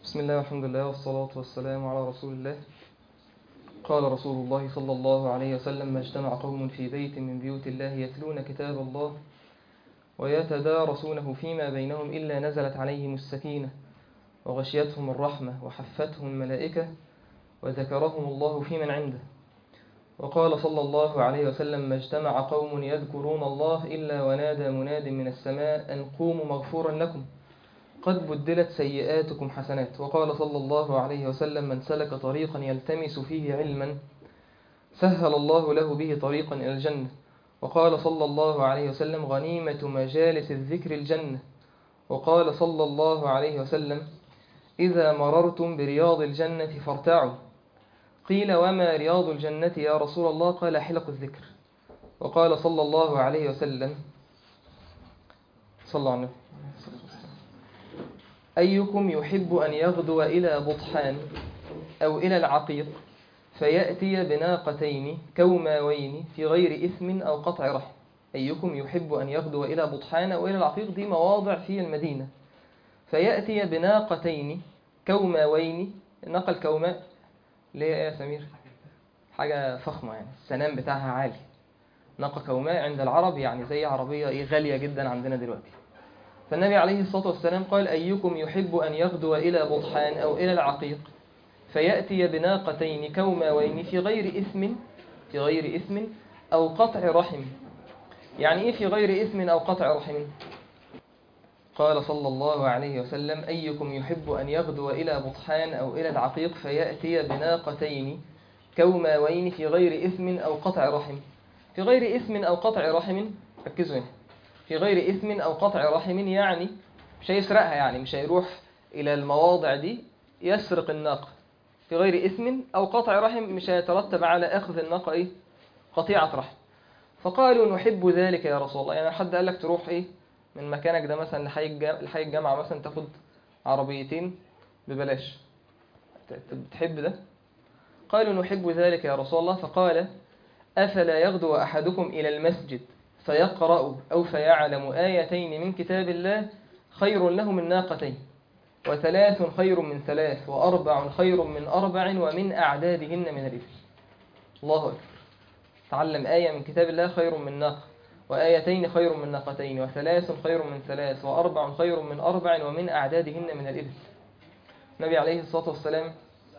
بسم الله والحمد لله والصلاة والسلام على رسول الله قال رسول الله صلى الله عليه وسلم ما اجتمع قوم في بيت من بيوت الله يتلون كتاب الله ويتدارسونه فيما بينهم إلا نزلت عليهم السكينة وغشيتهم الرحمة وحفتهم الملائكة وذكرهم الله في من عنده وقال صلى الله عليه وسلم ما اجتمع قوم يذكرون الله إلا ونادى مناد من السماء أن قوموا مغفورا لكم قد بدلت سيئاتكم حسنات وقال صلى الله عليه وسلم من سلك طريقا يلتمس فيه علما سهل الله له به طريقا إلى الجنة وقال صلى الله عليه وسلم غنيمة مجالس الذكر الجنة وقال صلى الله عليه وسلم إذا مررتم برياض الجنة فارتعوا قيل وما رياض الجنة يا رسول الله قال حلق الذكر وقال صلى الله عليه وسلم صلى الله عليه وسلم أيكم يحب أن يغدو إلى بطحان أو إلى العقيق فيأتي بناقتين كوماوين في غير إثم أو قطع رحم أيكم يحب أن يغدو إلى بطحان أو إلى العقيق دي مواضع في المدينة فيأتي بناقتين كوماوين ناقة الكوماء ليه يا سمير حاجة فخمة يعني السنام بتاعها عالي ناقة كوماء عند العرب يعني زي عربية إيه غالية جدا عندنا دلوقتي فالنبي عليه الصلاة والسلام قال أيكم يحب أن يغدو إلى بطحان أو إلى العقيق فيأتي بناقتين كوماوين في غير إثم في غير إثم أو قطع رحم يعني إيه في غير إثم أو قطع رحم قال صلى الله عليه وسلم أيكم يحب أن يغدو إلى بطحان أو إلى العقيق فيأتي بناقتين كوماوين في غير إثم أو قطع رحم في غير إثم أو قطع رحم ركزوا هنا في غير إثم أو قطع رحم يعني مش هيسرقها يعني مش هيروح إلى المواضع دي يسرق الناقة في غير إثم أو قطع رحم مش هيترتب على أخذ الناقة إيه قطيعة رحم فقالوا نحب ذلك يا رسول الله يعني حد قال لك تروح إيه من مكانك ده مثلا لحي الجامعة مثلا تاخد عربيتين ببلاش بتحب ده قالوا نحب ذلك يا رسول الله فقال أفلا يغدو أحدكم إلى المسجد فيقرأ أو فيعلم آيتين من كتاب الله خير له من ناقتين وثلاث خير من ثلاث وأربع خير من أربع ومن أعدادهن من الإبل الله أكبر تعلم آية من كتاب الله خير من ناقة وآيتين خير من ناقتين وثلاث خير من ثلاث وأربع خير من أربع ومن أعدادهن من الإبل النبي عليه الصلاة والسلام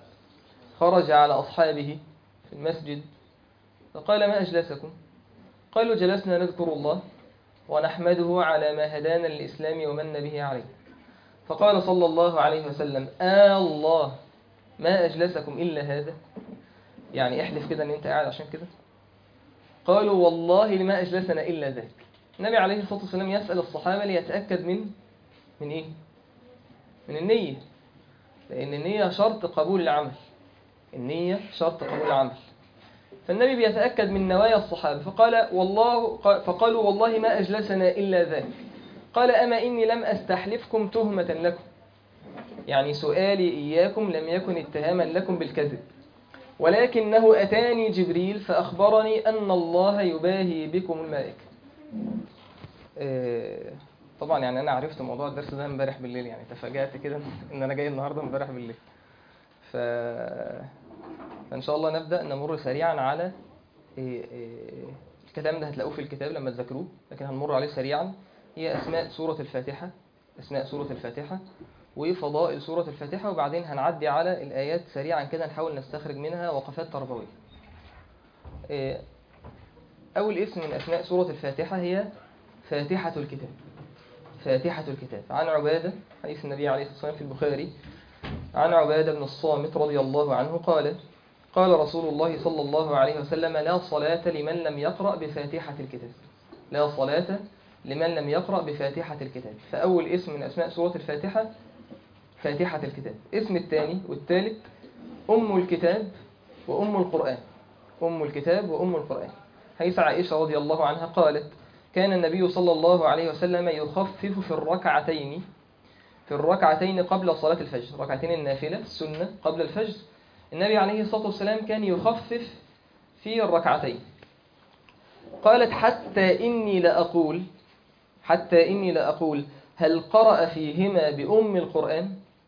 خرج على أصحابه في المسجد فقال ما أجلسكم قالوا جلسنا نذكر الله ونحمده على ما هدانا للإسلام ومن به عليه فقال صلى الله عليه وسلم آه الله ما أجلسكم إلا هذا يعني احلف كده أن أنت قاعد عشان كده قالوا والله لما أجلسنا إلا ذاك النبي عليه الصلاة والسلام يسأل الصحابة ليتأكد من من إيه؟ من النية لأن النية شرط قبول العمل النية شرط قبول العمل فالنبي بيتأكد من نوايا الصحابة فقال والله فقالوا والله ما أجلسنا إلا ذاك قال أما إني لم أستحلفكم تهمة لكم يعني سؤالي إياكم لم يكن اتهاما لكم بالكذب ولكنه أتاني جبريل فأخبرني أن الله يباهي بكم الملائكة طبعا يعني أنا عرفت موضوع الدرس ده امبارح بالليل يعني تفاجأت كده إن أنا جاي النهاردة امبارح بالليل ف... فإن شاء الله نبدأ نمر سريعا على الكلام ده هتلاقوه في الكتاب لما تذاكروه لكن هنمر عليه سريعا هي أسماء سورة الفاتحة أسماء سورة الفاتحة وفضائل سورة الفاتحة وبعدين هنعدي على الآيات سريعا كده نحاول نستخرج منها وقفات تربوية أول اسم من أسماء سورة الفاتحة هي فاتحة الكتاب فاتحة الكتاب عن عبادة حديث النبي عليه الصلاة والسلام في البخاري عن عبادة بن الصامت رضي الله عنه قال قال رسول الله صلى الله عليه وسلم لا صلاة لمن لم يقرأ بفاتحة الكتاب لا صلاة لمن لم يقرأ بفاتحة الكتاب فأول اسم من أسماء سورة الفاتحة فاتحة الكتاب اسم الثاني والثالث أم الكتاب وأم القرآن أم الكتاب وأم القرآن حيث عائشة رضي الله عنها قالت كان النبي صلى الله عليه وسلم يخفف في الركعتين في الركعتين قبل صلاة الفجر ركعتين النافلة السنة قبل الفجر النبي عليه الصلاة والسلام كان يخفف في الركعتين قالت حتى إني لأقول حتى إني لأقول هل قرأ فيهما بأم القرآن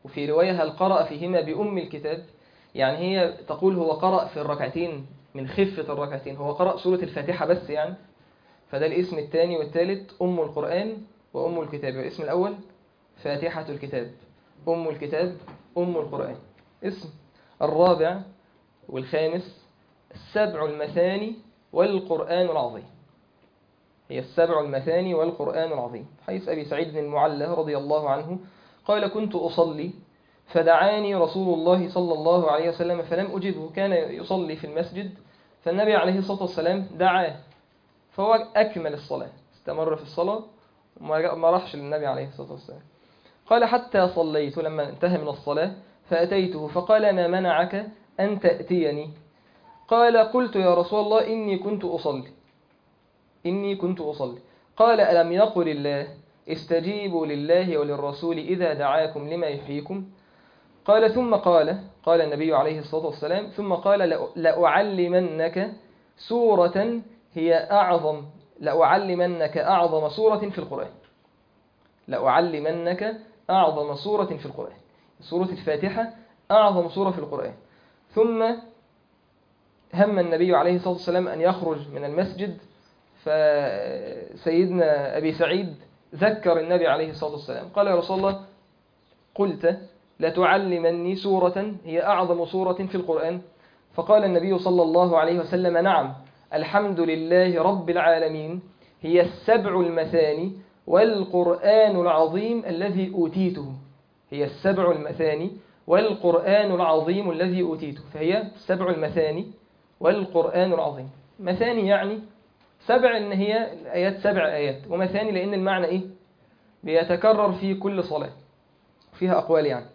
وفي رواية هل قرأ فيهما بأم الكتاب يعني هي تقول هو قرأ في الركعتين من خفة الركعتين هو قرأ سورة الفاتحة بس يعني فده الاسم الثاني والثالث أم القرآن وأم الكتاب الاسم الأول فاتحة الكتاب أم الكتاب أم القرآن اسم الرابع والخامس السبع المثاني والقرآن العظيم هي السبع المثاني والقرآن العظيم حيث أبي سعيد المعلى رضي الله عنه قال كنت أصلي فدعاني رسول الله صلى الله عليه وسلم فلم أجبه كان يصلي في المسجد فالنبي عليه الصلاة والسلام دعاه فهو أكمل الصلاة استمر في الصلاة وما راحش للنبي عليه الصلاة والسلام قال حتى صليت لما انتهى من الصلاة فأتيته فقال ما منعك أن تأتيني قال قلت يا رسول الله إني كنت أصلي إني كنت أصلي قال ألم يقل الله استجيبوا لله وللرسول إذا دعاكم لما يحييكم قال ثم قال قال النبي عليه الصلاة والسلام ثم قال لأعلمنك سورة هي أعظم لأعلمنك أعظم سورة في القرآن لأعلمنك أعظم سورة في القرآن سورة الفاتحة أعظم سورة في القرآن ثم هم النبي عليه الصلاة والسلام أن يخرج من المسجد فسيدنا أبي سعيد ذكر النبي عليه الصلاة والسلام قال يا رسول الله قلت لتعلمني سورة هي أعظم سورة في القرآن فقال النبي صلى الله عليه وسلم نعم الحمد لله رب العالمين هي السبع المثاني والقرآن العظيم الذي أوتيته هي السبع المثاني والقرآن العظيم الذي أوتيته فهي السبع المثاني والقرآن العظيم مثاني يعني سبع إن هي الآيات سبع آيات ومثاني لأن المعنى إيه بيتكرر في كل صلاة فيها أقوال يعني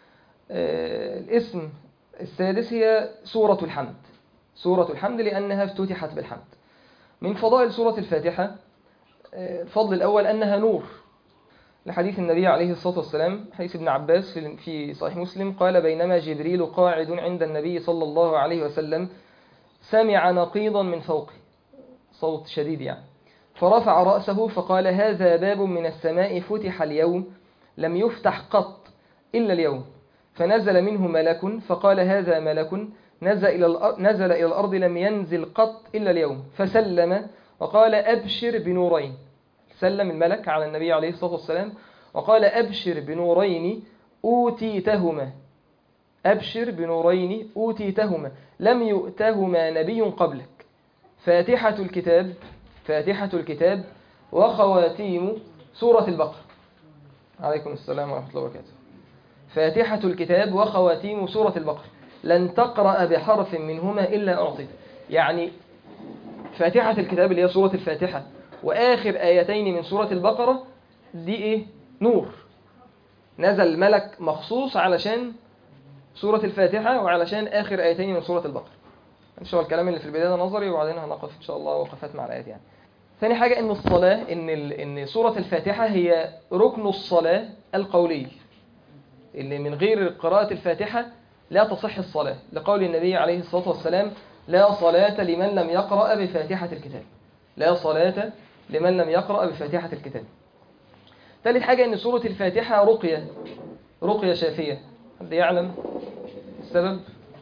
آه الاسم السادس هي سورة الحمد سورة الحمد لأنها افتتحت بالحمد من فضائل سورة الفاتحة آه الفضل الأول أنها نور لحديث النبي عليه الصلاة والسلام حديث ابن عباس في صحيح مسلم قال بينما جبريل قاعد عند النبي صلى الله عليه وسلم سمع نقيضا من فوقه صوت شديد يعني فرفع رأسه فقال هذا باب من السماء فتح اليوم لم يفتح قط إلا اليوم فنزل منه ملك فقال هذا ملك نزل إلى الأرض, نزل إلى الأرض لم ينزل قط إلا اليوم فسلم وقال أبشر بنورين سلم الملك على النبي عليه الصلاة والسلام وقال أبشر بنورين أوتيتهما أبشر بنورين أوتيتهما لم يؤتهما نبي قبلك فاتحة الكتاب فاتحة الكتاب وخواتيم سورة البقرة عليكم السلام ورحمة الله وبركاته فاتحة الكتاب وخواتيم سورة البقرة لن تقرأ بحرف منهما إلا أعطيت يعني فاتحة الكتاب اللي هي سورة الفاتحة وآخر آيتين من سورة البقرة دي إيه؟ نور نزل الملك مخصوص علشان سورة الفاتحة وعلشان آخر آيتين من سورة البقرة إن شاء الله الكلام اللي في البداية ده نظري وبعدين هنقف إن شاء الله وقفات مع الآيات يعني ثاني حاجة إن الصلاة إن ال... إن سورة الفاتحة هي ركن الصلاة القولي اللي من غير قراءة الفاتحة لا تصح الصلاة لقول النبي عليه الصلاة والسلام لا صلاة لمن لم يقرأ بفاتحة الكتاب لا صلاة لمن لم يقرأ بفاتحة الكتاب ثالث حاجة إن سورة الفاتحة رقية رقية شافية حد يعلم السبب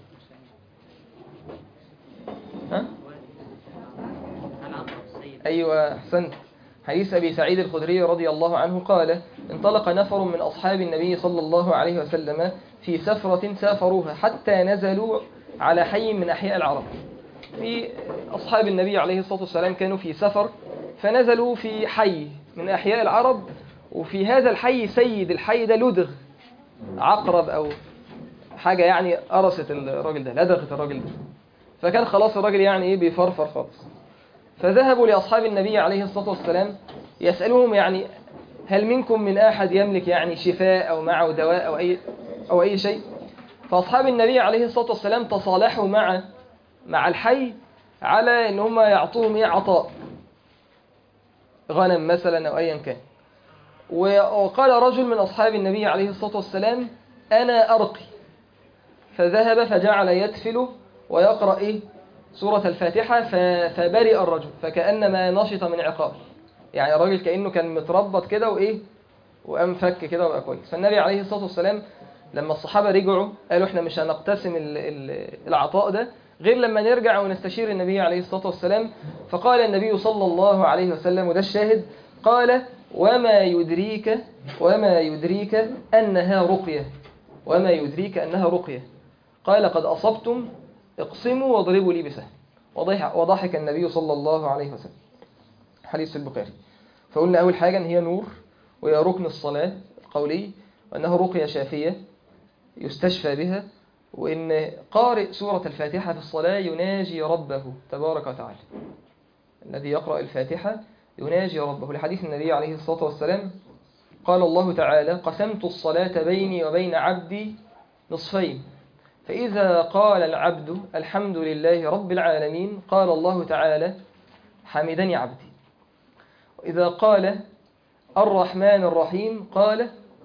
ها؟ أيوة أحسنت حديث أبي سعيد الخدري رضي الله عنه قال انطلق نفر من أصحاب النبي صلى الله عليه وسلم في سفرة سافروها حتى نزلوا على حي من أحياء العرب في أصحاب النبي عليه الصلاة والسلام كانوا في سفر فنزلوا في حي من أحياء العرب وفي هذا الحي سيد الحي ده لدغ عقرب أو حاجة يعني قرصت الراجل ده لدغت الراجل ده فكان خلاص الراجل يعني إيه بيفرفر خالص فذهبوا لأصحاب النبي عليه الصلاة والسلام يسألهم يعني هل منكم من أحد يملك يعني شفاء أو معه دواء أو أي, أو أي شيء فأصحاب النبي عليه الصلاة والسلام تصالحوا مع مع الحي على ان هم يعطوهم ايه عطاء غنم مثلا او ايا كان وقال رجل من اصحاب النبي عليه الصلاه والسلام انا ارقي فذهب فجعل يتفل ويقرا ايه سوره الفاتحه فبرئ الرجل فكانما نشط من عقال يعني الراجل كانه كان متربط كده وايه وقام فك كده وبقى كويس فالنبي عليه الصلاه والسلام لما الصحابة رجعوا قالوا احنا مش هنقتسم ال- ال- العطاء ده غير لما نرجع ونستشير النبي عليه الصلاة والسلام فقال النبي صلى الله عليه وسلم وده الشاهد قال وما يدريك وما يدريك أنها رقية وما يدريك أنها رقية قال قد أصبتم اقسموا واضربوا لي بسهم وضح- وضحك النبي صلى الله عليه وسلم حديث البخاري فقلنا أول حاجة أن هي نور وهي ركن الصلاة القولي وأنه رقية شافية يستشفى بها وإن قارئ سورة الفاتحة في الصلاة يناجي ربه تبارك وتعالى الذي يقرأ الفاتحة يناجي ربه لحديث النبي عليه الصلاة والسلام قال الله تعالى قسمت الصلاة بيني وبين عبدي نصفين فإذا قال العبد الحمد لله رب العالمين قال الله تعالى حمدني عبدي وإذا قال الرحمن الرحيم قال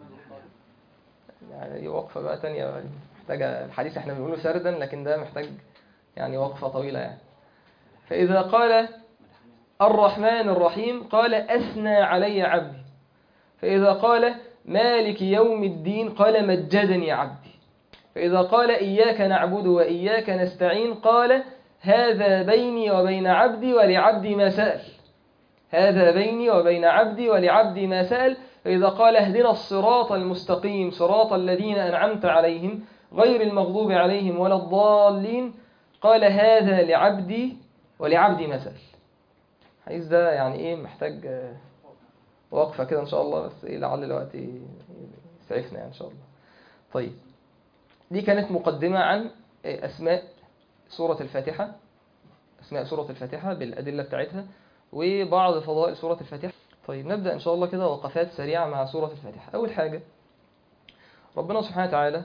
يعني وقفة بقى تانية محتاجة الحديث احنا بنقوله سردا لكن ده محتاج يعني وقفة طويلة يعني فإذا قال الرحمن الرحيم قال أثنى علي عبدي فإذا قال مالك يوم الدين قال مجدني عبدي فإذا قال إياك نعبد وإياك نستعين قال هذا بيني وبين عبدي ولعبدي ما سأل هذا بيني وبين عبدي ولعبدي ما سأل فإذا قال اهدنا الصراط المستقيم صراط الذين أنعمت عليهم غير المغضوب عليهم ولا الضالين قال هذا لعبدي ولعبدي ما سأل الحديث ده يعني إيه محتاج آه، وقفة كده إن شاء الله بس إيه لعل الوقت يسعفنا يعني إن شاء الله طيب دي كانت مقدمة عن آه، أسماء سورة الفاتحة أسماء سورة الفاتحة بالأدلة بتاعتها وبعض فضائل سورة الفاتحة طيب نبدأ إن شاء الله كده وقفات سريعة مع سورة الفاتحة أول حاجة ربنا سبحانه وتعالى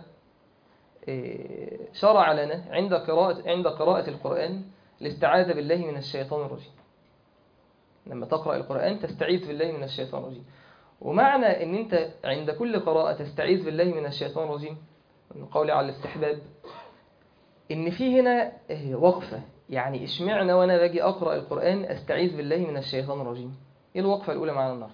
إيه، شرع لنا عند قراءة عند قراءة القرآن الاستعاذة بالله من الشيطان الرجيم لما تقرأ القرآن تستعيذ بالله من الشيطان الرجيم ومعنى ان انت عند كل قراءة تستعيذ بالله من الشيطان الرجيم من قولي على الاستحباب ان في هنا إيه، وقفة يعني اشمعنى وانا باجي اقرأ القرآن استعيذ بالله من الشيطان الرجيم ايه الوقفة الاولى معانا النهارده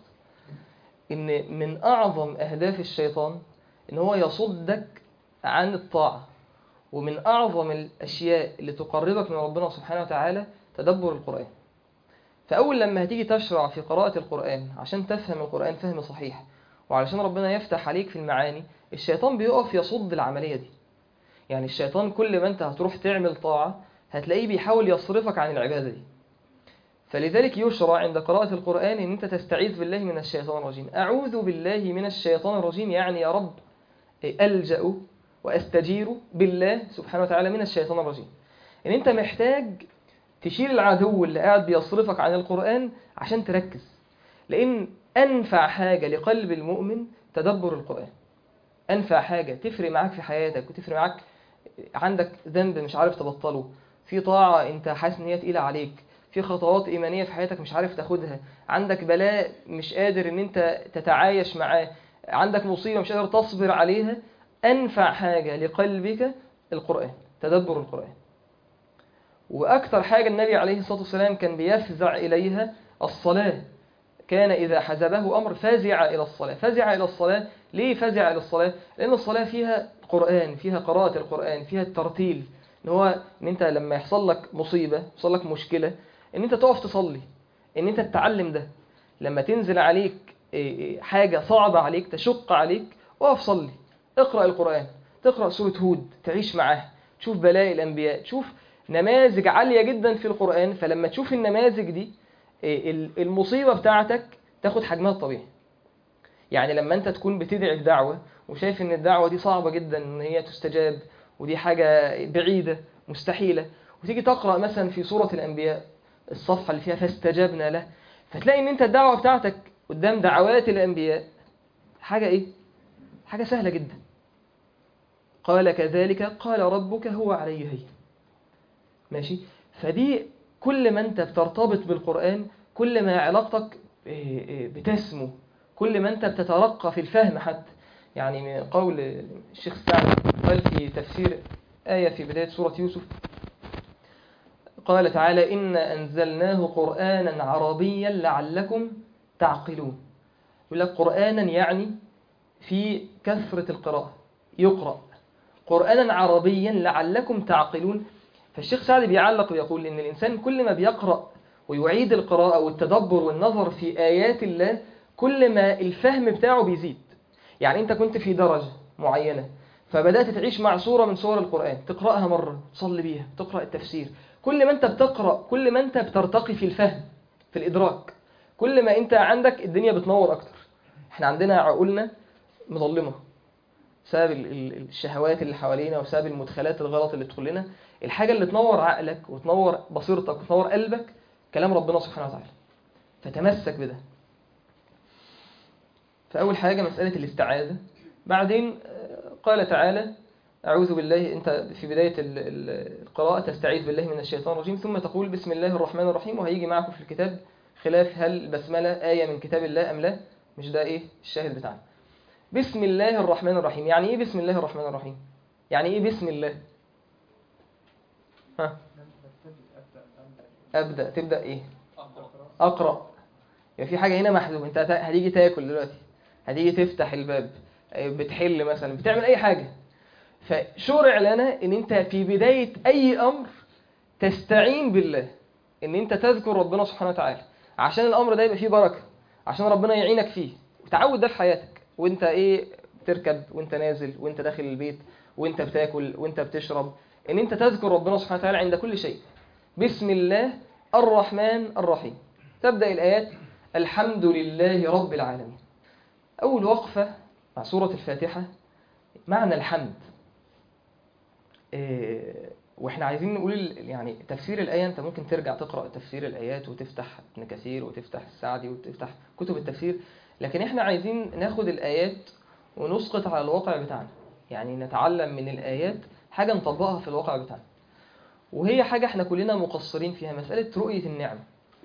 ان من اعظم اهداف الشيطان ان هو يصدك عن الطاعة ومن اعظم الاشياء اللي تقربك من ربنا سبحانه وتعالى تدبر القرآن فاول لما هتيجي تشرع في قراءة القرآن عشان تفهم القرآن فهم صحيح وعلشان ربنا يفتح عليك في المعاني الشيطان بيقف يصد العملية دي يعني الشيطان كل ما انت هتروح تعمل طاعة هتلاقيه بيحاول يصرفك عن العبادة دي فلذلك يشرع عند قراءة القرآن ان انت تستعيذ بالله من الشيطان الرجيم اعوذ بالله من الشيطان الرجيم يعني يا رب ألجأ وأستجير بالله سبحانه وتعالى من الشيطان الرجيم ان انت محتاج تشيل العدو اللي قاعد بيصرفك عن القرآن عشان تركز لأن أنفع حاجة لقلب المؤمن تدبر القرآن أنفع حاجة تفرق معاك في حياتك وتفرق معاك عندك ذنب مش عارف تبطله في طاعة انت حاسس ان هي تقيلة عليك في خطوات إيمانية في حياتك مش عارف تاخدها عندك بلاء مش قادر ان انت تتعايش معاه عندك مصيبة مش قادر تصبر عليها أنفع حاجة لقلبك القرآن تدبر القرآن وأكثر حاجة النبي عليه الصلاة والسلام كان بيفزع إليها الصلاة كان إذا حزبه أمر فزع إلى الصلاة فزع إلى الصلاة ليه فزع إلى الصلاة؟ لأن الصلاة فيها قرآن فيها قراءة القرآن فيها الترتيل إن هو إن أنت لما يحصل لك مصيبة يحصل لك مشكلة إن أنت تقف تصلي إن أنت تتعلم ده لما تنزل عليك حاجة صعبة عليك تشق عليك اقف صلي اقرأ القرآن تقرأ سورة هود تعيش معاه تشوف بلاء الأنبياء تشوف نماذج عالية جدا في القرآن فلما تشوف النماذج دي المصيبة بتاعتك تاخد حجمها الطبيعي يعني لما انت تكون بتدعي في دعوة وشايف ان الدعوة دي صعبة جدا ان هي تستجاب ودي حاجة بعيدة مستحيلة وتيجي تقرأ مثلا في سورة الأنبياء الصفحة اللي فيها فاستجبنا له فتلاقي ان انت الدعوة بتاعتك قدام دعوات الأنبياء حاجة ايه حاجة سهلة جدا قال كذلك قال ربك هو علي هين ماشي فدي كل ما انت بترتبط بالقرآن كل ما علاقتك بتسمو كل ما انت بتترقى في الفهم حتى يعني من قول الشيخ سعد قال في تفسير آية في بداية سورة يوسف قال تعالى إن أنزلناه قرآنا عربيا لعلكم تعقلون يقول لك قرآنا يعني في كثرة القراءة يقرأ قرآنا عربيا لعلكم تعقلون فالشيخ سعد بيعلق ويقول إن الإنسان كل ما بيقرأ ويعيد القراءة والتدبر والنظر في آيات الله كل ما الفهم بتاعه بيزيد يعني أنت كنت في درجة معينة فبدأت تعيش مع سورة من سور القرآن تقرأها مرة تصلي بيها تقرأ التفسير كل ما أنت بتقرأ كل ما أنت بترتقي في الفهم في الإدراك كل ما أنت عندك الدنيا بتنور أكتر احنا عندنا عقولنا مظلمة بسبب ال- ال- الشهوات اللي حوالينا وبسبب المدخلات الغلط اللي تدخل لنا الحاجة اللي تنور عقلك وتنور بصيرتك وتنور قلبك كلام ربنا سبحانه وتعالى فتمسك بده فأول حاجة مسألة الاستعاذة بعدين آه، قال تعالى أعوذ بالله أنت في بداية ال- ال- القراءة تستعيذ بالله من الشيطان الرجيم ثم تقول بسم الله الرحمن الرحيم وهيجي معكم في الكتاب خلاف هل البسملة آية من كتاب الله أم لا مش ده إيه الشاهد بتاعنا بسم الله الرحمن الرحيم يعني إيه بسم الله الرحمن الرحيم يعني إيه بسم الله ها أبدأ تبدأ إيه أقرأ يبقى في حاجة هنا محذوفة أنت هت- هتيجي تاكل دلوقتي هتيجي تفتح الباب آه، بتحل مثلا بتعمل أي حاجة فشرع لنا ان انت في بداية اي امر تستعين بالله ان انت تذكر ربنا سبحانه وتعالى عشان الامر ده يبقى فيه بركة عشان ربنا يعينك فيه وتعود ده في حياتك وانت ايه بتركب وانت نازل وانت داخل البيت وانت بتاكل وانت بتشرب ان انت تذكر ربنا سبحانه وتعالى عند كل شيء بسم الله الرحمن الرحيم تبدأ الآيات الحمد لله رب العالمين أول وقفة مع سورة الفاتحة معنى الحمد إيه، واحنا عايزين نقول ال- يعني تفسير الآية انت ممكن ترجع تقرأ تفسير الآيات وتفتح ابن كثير وتفتح السعدي وتفتح كتب التفسير لكن احنا عايزين ناخد الآيات ونسقط على الواقع بتاعنا يعني نتعلم من الآيات حاجة نطبقها في الواقع بتاعنا وهي حاجة احنا كلنا مقصرين فيها مسألة رؤية النعمة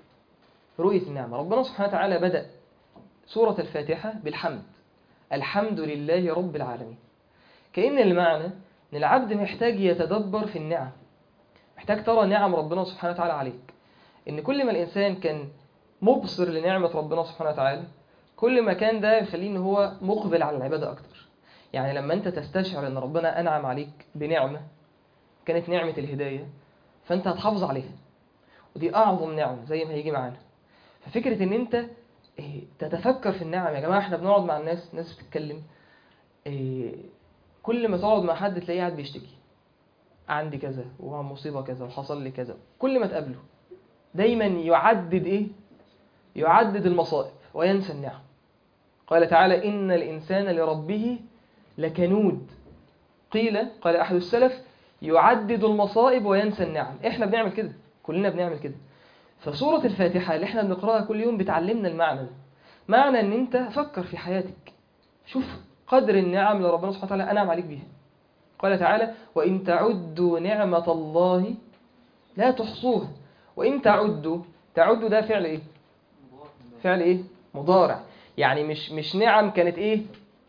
رؤية النعمة ربنا سبحانه وتعالى بدأ سورة الفاتحة بالحمد الحمد لله رب العالمين كأن المعنى ان العبد محتاج يتدبر في النعم محتاج ترى نعم ربنا سبحانه وتعالى عليك ان كل ما الانسان كان مبصر لنعمة ربنا سبحانه وتعالى كل ما كان ده يخليه ان هو مقبل على العبادة اكتر يعني لما انت تستشعر ان ربنا انعم عليك بنعمة كانت نعمة الهداية فانت هتحافظ عليها ودي اعظم نعمة زي ما هيجي معانا ففكرة ان انت إيه، تتفكر في النعم يا جماعة احنا بنقعد مع الناس ناس بتتكلم إيه، كل ما تقعد مع حد تلاقيه قاعد بيشتكي عندي كذا ومصيبة كذا وحصل لي كذا كل ما تقابله دايما يعدد ايه يعدد المصائب وينسى النعم قال تعالى إن الإنسان لربه لكنود قيل قال أحد السلف يعدد المصائب وينسى النعم احنا بنعمل كده كلنا بنعمل كده فسورة الفاتحة اللي احنا بنقراها كل يوم بتعلمنا المعنى ده معنى ان انت فكر في حياتك شوف قدر النعم اللي ربنا سبحانه وتعالى أنعم عليك بيها قال تعالى وإن تعدوا نعمة الله لا تحصوها وإن تعدوا تعدوا ده فعل إيه فعل إيه مضارع يعني مش مش نعم كانت إيه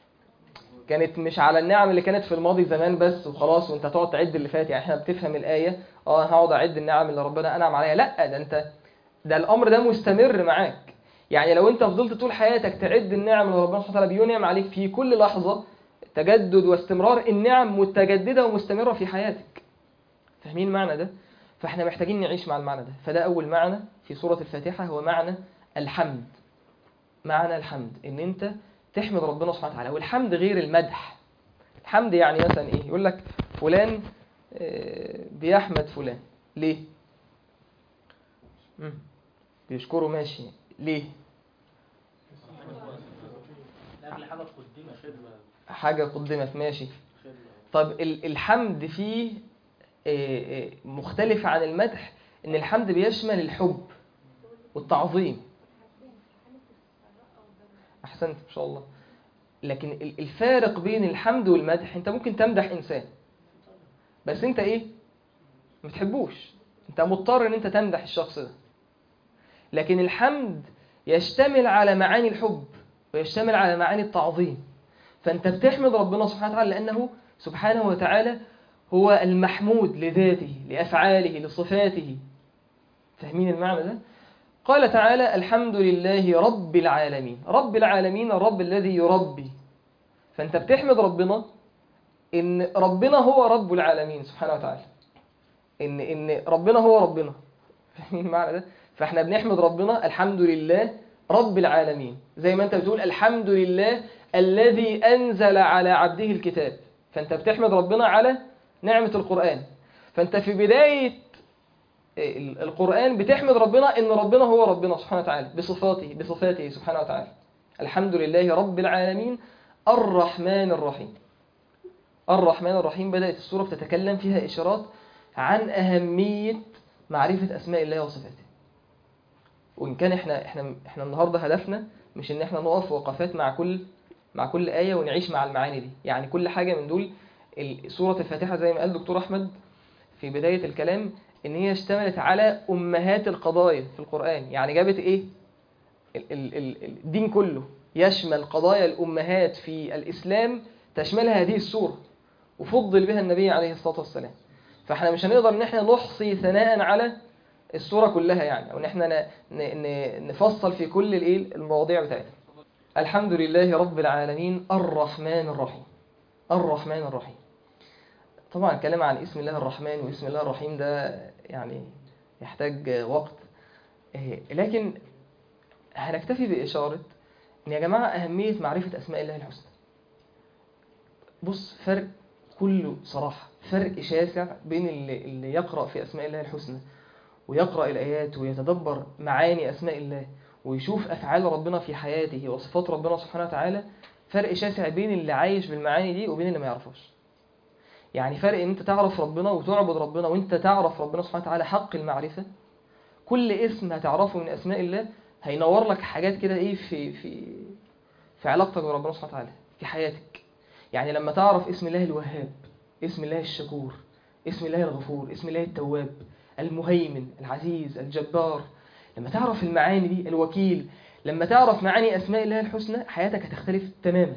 كانت مش على النعم اللي كانت في الماضي زمان بس وخلاص وانت تقعد تعد اللي فات يعني احنا بتفهم الآية اه هقعد اعد النعم اللي ربنا أنعم عليها لا ده انت ده الأمر ده مستمر معاك يعني لو انت فضلت طول حياتك تعد النعم اللي ربنا سبحانه وتعالى بينعم عليك في كل لحظة تجدد واستمرار النعم متجددة ومستمرة في حياتك فاهمين المعنى ده؟ فاحنا محتاجين نعيش مع المعنى ده فده أول معنى في سورة الفاتحة هو معنى الحمد معنى الحمد ان انت تحمد ربنا سبحانه وتعالى والحمد غير المدح الحمد يعني مثلا ايه يقول لك فلان آه، بيحمد فلان ليه مم. بيشكره ماشي ليه لأجل حاجة تقدمها خدمة حاجة قدمت ماشي خدمة طب ال- الحمد فيه آه، آه، مختلف عن المدح ان الحمد بيشمل الحب والتعظيم احسنت ما شاء الله لكن ال- الفارق بين الحمد والمدح انت ممكن تمدح انسان بس انت ايه ما بتحبوش انت مضطر ان انت تمدح الشخص ده لكن الحمد يشتمل على معاني الحب ويشتمل على معاني التعظيم فانت بتحمد ربنا سبحانه وتعالى لانه سبحانه وتعالى هو المحمود لذاته لافعاله لصفاته فاهمين المعنى ده قال تعالى الحمد لله رب العالمين رب العالمين الرب الذي يربي فانت بتحمد ربنا ان ربنا هو رب العالمين سبحانه وتعالى ان ان ربنا هو ربنا فاهمين المعنى ده فاحنا بنحمد ربنا الحمد لله رب العالمين زي ما انت بتقول الحمد لله الذي انزل على عبده الكتاب فانت بتحمد ربنا على نعمة القرآن فانت في بداية ال- القرآن بتحمد ربنا ان ربنا هو ربنا سبحانه وتعالى بصفاته بصفاته سبحانه وتعالى الحمد لله رب العالمين الرحمن الرحيم الرحمن الرحيم بدأت السورة بتتكلم فيها إشارات عن أهمية معرفة أسماء الله وصفاته وإن كان إحنا إحنا إحنا النهاردة هدفنا مش إن إحنا نقف وقفات مع كل مع كل آية ونعيش مع المعاني دي يعني كل حاجة من دول ال- سورة الفاتحة زي ما قال دكتور أحمد في بداية الكلام إن هي اشتملت على أمهات القضايا في القرآن يعني جابت إيه ال- ال- ال- الدين كله يشمل قضايا الأمهات في الإسلام تشملها هذه السورة وفضل بها النبي عليه الصلاة والسلام فاحنا مش هنقدر ان احنا نحصي ثناء على السورة كلها يعني او ان احنا ن- ن- ن- نفصل في كل الايه المواضيع بتاعتها الحمد لله رب العالمين الرحمن الرحيم الرحمن الرحيم طبعا الكلام عن اسم الله الرحمن واسم الله الرحيم ده يعني يحتاج وقت إيه، لكن هنكتفي بإشارة إن يا جماعة أهمية معرفة أسماء الله الحسنى بص فرق كله صراحة فرق شاسع بين اللي, اللي يقرأ في أسماء الله الحسنى ويقرأ الآيات ويتدبر معاني أسماء الله ويشوف أفعال ربنا في حياته وصفات ربنا سبحانه وتعالى فرق شاسع بين اللي عايش بالمعاني دي وبين اللي ما يعرفهاش يعني فرق ان انت تعرف ربنا وتعبد ربنا وانت تعرف ربنا سبحانه وتعالى حق المعرفة كل اسم هتعرفه من اسماء الله هينور لك حاجات كده ايه في في في علاقتك بربنا سبحانه وتعالى في حياتك يعني لما تعرف اسم الله الوهاب اسم الله الشكور اسم الله الغفور اسم الله التواب المهيمن العزيز الجبار لما تعرف المعاني دي الوكيل لما تعرف معاني أسماء الله الحسنى حياتك هتختلف تماما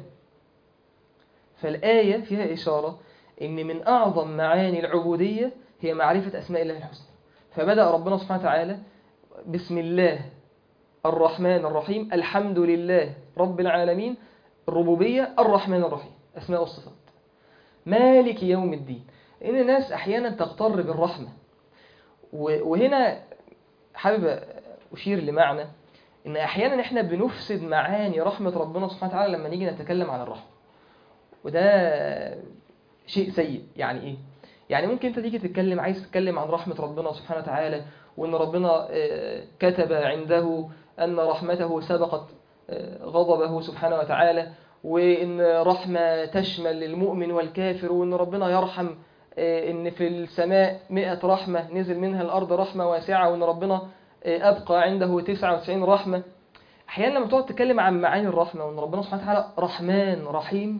فالآية فيها إشارة إن من أعظم معاني العبودية هي معرفة أسماء الله الحسنى فبدأ ربنا سبحانه وتعالى بسم الله الرحمن الرحيم الحمد لله رب العالمين الربوبية الرحمن الرحيم أسماء والصفات مالك يوم الدين إن الناس أحيانا تغتر بالرحمة و- وهنا حابب أشير لمعنى إن أحيانا إحنا بنفسد معاني رحمة ربنا سبحانه وتعالى لما نيجي نتكلم عن الرحمة وده شيء سيء يعني إيه؟ يعني ممكن أنت تيجي تتكلم عايز تتكلم عن رحمة ربنا سبحانه وتعالى وإن ربنا آه، كتب عنده أن رحمته سبقت آه، غضبه سبحانه وتعالى وإن رحمة تشمل المؤمن والكافر وإن ربنا يرحم آه، إن في السماء مئة رحمة نزل منها الأرض رحمة واسعة وإن ربنا آه، أبقى عنده 99 رحمة أحيانا لما تقعد تتكلم عن معاني الرحمة وإن ربنا سبحانه وتعالى رحمن رحيم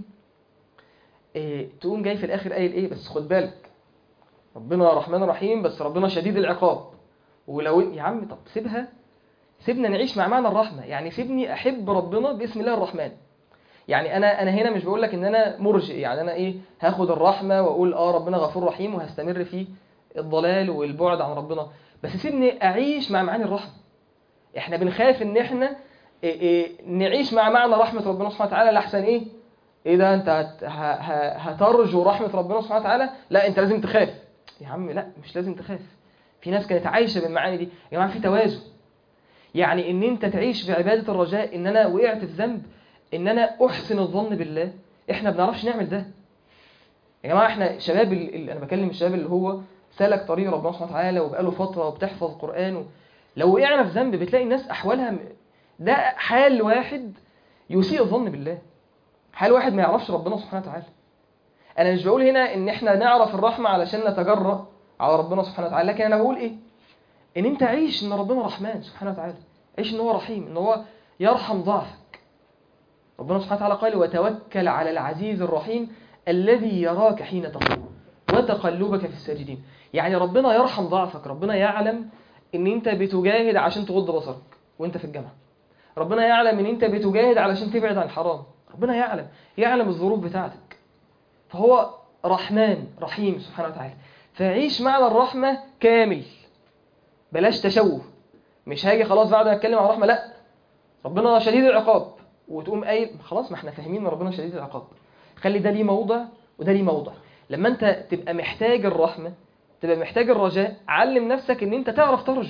آه، تقوم جاي في الآخر قايل إيه بس خد بالك ربنا رحمن رحيم بس ربنا شديد العقاب ولو يا عم طب سيبها سيبنا نعيش مع معنى الرحمة يعني سيبني أحب ربنا باسم الله الرحمن يعني انا انا هنا مش بقول لك ان انا مرجئ يعني انا ايه هاخد الرحمه واقول اه ربنا غفور رحيم وهستمر في الضلال والبعد عن ربنا بس سيبني اعيش مع معاني الرحمه احنا بنخاف ان احنا إيه إيه نعيش مع معنى رحمه ربنا سبحانه وتعالى لاحسن ايه ايه ده انت هت- ه- ه- هترجو رحمه ربنا سبحانه وتعالى لا انت لازم تخاف يا عم لا مش لازم تخاف في ناس كانت عايشه بالمعاني دي يا جماعه في توازن يعني ان انت تعيش بعباده الرجاء ان انا وقعت في ذنب ان انا احسن الظن بالله احنا بنعرفش نعمل ده يا جماعه احنا شباب ال... ال- انا بكلم الشباب اللي هو سلك طريق ربنا سبحانه وتعالى وبقاله فتره وبتحفظ قران و... لو وقعنا في ذنب بتلاقي الناس احوالها م- ده حال واحد يسيء الظن بالله حال واحد ما يعرفش ربنا سبحانه وتعالى انا مش بقول هنا ان احنا نعرف الرحمه علشان نتجرأ على ربنا سبحانه وتعالى لكن انا بقول ايه ان انت عيش ان ربنا رحمن سبحانه وتعالى عيش ان هو رحيم ان هو يرحم ضعفك ربنا سبحانه وتعالى قال وتوكل على العزيز الرحيم الذي يراك حين تقوم وتقلبك في الساجدين يعني ربنا يرحم ضعفك ربنا يعلم ان انت بتجاهد عشان تغض بصرك وانت في الجامعه ربنا يعلم ان انت بتجاهد علشان تبعد عن الحرام ربنا يعلم يعلم الظروف بتاعتك فهو رحمن رحيم سبحانه وتعالى فعيش معنى الرحمه كامل بلاش تشوه مش هاجي خلاص بعد ما اتكلم عن الرحمه لا ربنا شديد العقاب وتقوم قايل خلاص ما احنا فاهمين ان ربنا شديد العقاب خلي ده ليه موضع وده ليه موضع لما انت تبقى محتاج الرحمة تبقى محتاج الرجاء علم نفسك ان انت تعرف ترجو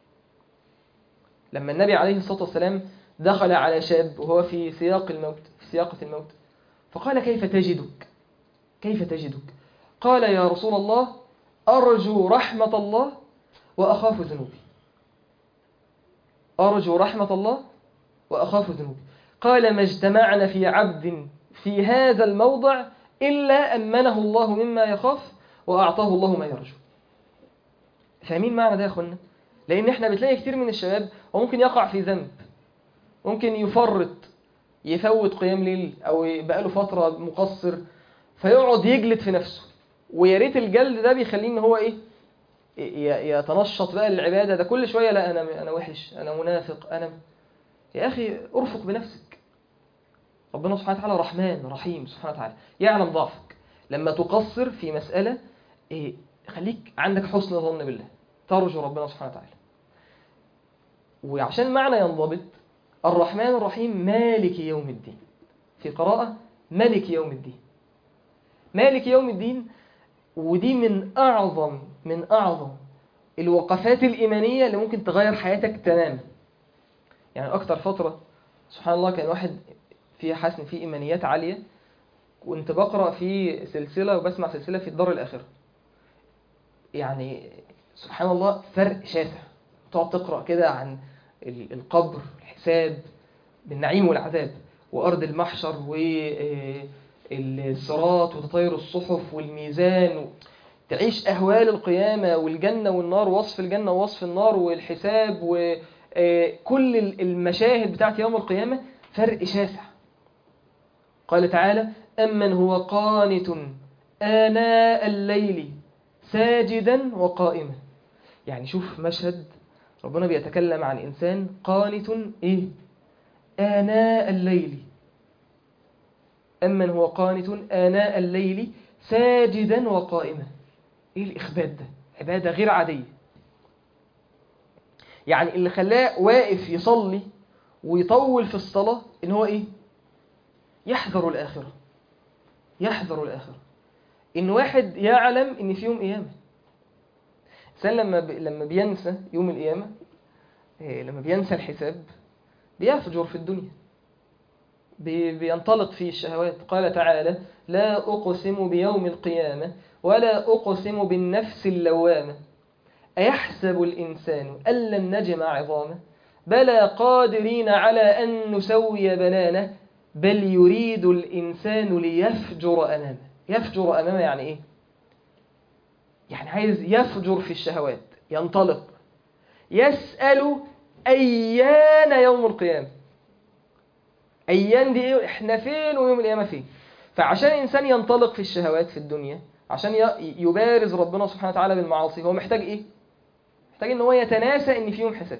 لما النبي عليه الصلاة والسلام دخل على شاب وهو في سياق الموت في سياقة الموت فقال كيف تجدك كيف تجدك قال يا رسول الله أرجو رحمة الله وأخاف ذنوبي أرجو رحمة الله وأخاف ذنوبي قال ما اجتمعنا في عبد في هذا الموضع إلا أمنه الله مما يخاف وأعطاه الله ما يرجو فاهمين معنى ده يا أخوانا لأن احنا بتلاقي كتير من الشباب هو ممكن يقع في ذنب ممكن يفرط يفوت قيام ليل أو بقاله فترة مقصر فيقعد يجلد في نفسه ويا ريت الجلد ده بيخليه ان هو ايه ي- يتنشط بقى للعباده ده كل شويه لا انا انا وحش انا منافق انا يا اخي ارفق بنفسك ربنا سبحانه وتعالى رحمن رحيم سبحانه وتعالى يعلم ضعفك لما تقصر في مساله إيه خليك عندك حسن ظن بالله ترجو ربنا سبحانه وتعالى وعشان معنى ينضبط الرحمن الرحيم مالك يوم الدين في قراءة ملك يوم الدين مالك يوم الدين ودي من أعظم من أعظم الوقفات الإيمانية اللي ممكن تغير حياتك تماما يعني أكتر فترة سبحان الله كان واحد فيها حاسس إن فيه إيمانيات عالية كنت بقرأ في سلسلة وبسمع سلسلة في الدار الآخرة يعني سبحان الله فرق شاسع تقعد تقرأ كده عن ال- القبر الحساب بالنعيم والعذاب وأرض المحشر والصراط وتطير الصحف والميزان و... تعيش أهوال القيامة والجنة والنار ووصف الجنة ووصف النار والحساب وكل المشاهد بتاعت يوم القيامة فرق شاسع قال تعالى أمن هو قانت آناء الليل ساجدا وقائما يعني شوف مشهد ربنا بيتكلم عن إنسان قانت إيه آناء الليل أمن هو قانت آناء الليل ساجدا وقائما إيه الإخبات ده عبادة غير عادية يعني اللي خلاه واقف يصلي ويطول في الصلاة إن هو إيه يحذر الآخرة يحذر الآخرة إن واحد يعلم إن في يوم قيامة الإنسان لما ب... لما بينسى يوم القيامة إيه، لما بينسى الحساب بيفجر في الدنيا بي... بينطلق في الشهوات قال تعالى لا أقسم بيوم القيامة ولا أقسم بالنفس اللوامة أيحسب الإنسان أن لن نجمع عظامه بلى قادرين على أن نسوي بنانه بل يريد الإنسان ليفجر أمامه يفجر أمامه يعني إيه؟ يعني عايز يفجر في الشهوات ينطلق يسأل أيان يوم القيامة أيان دي إيه؟ إحنا فين ويوم القيامة فين فعشان الإنسان ينطلق في الشهوات في الدنيا عشان ي- يبارز ربنا سبحانه وتعالى بالمعاصي هو محتاج إيه؟ محتاج إن هو يتناسى إن في يوم حساب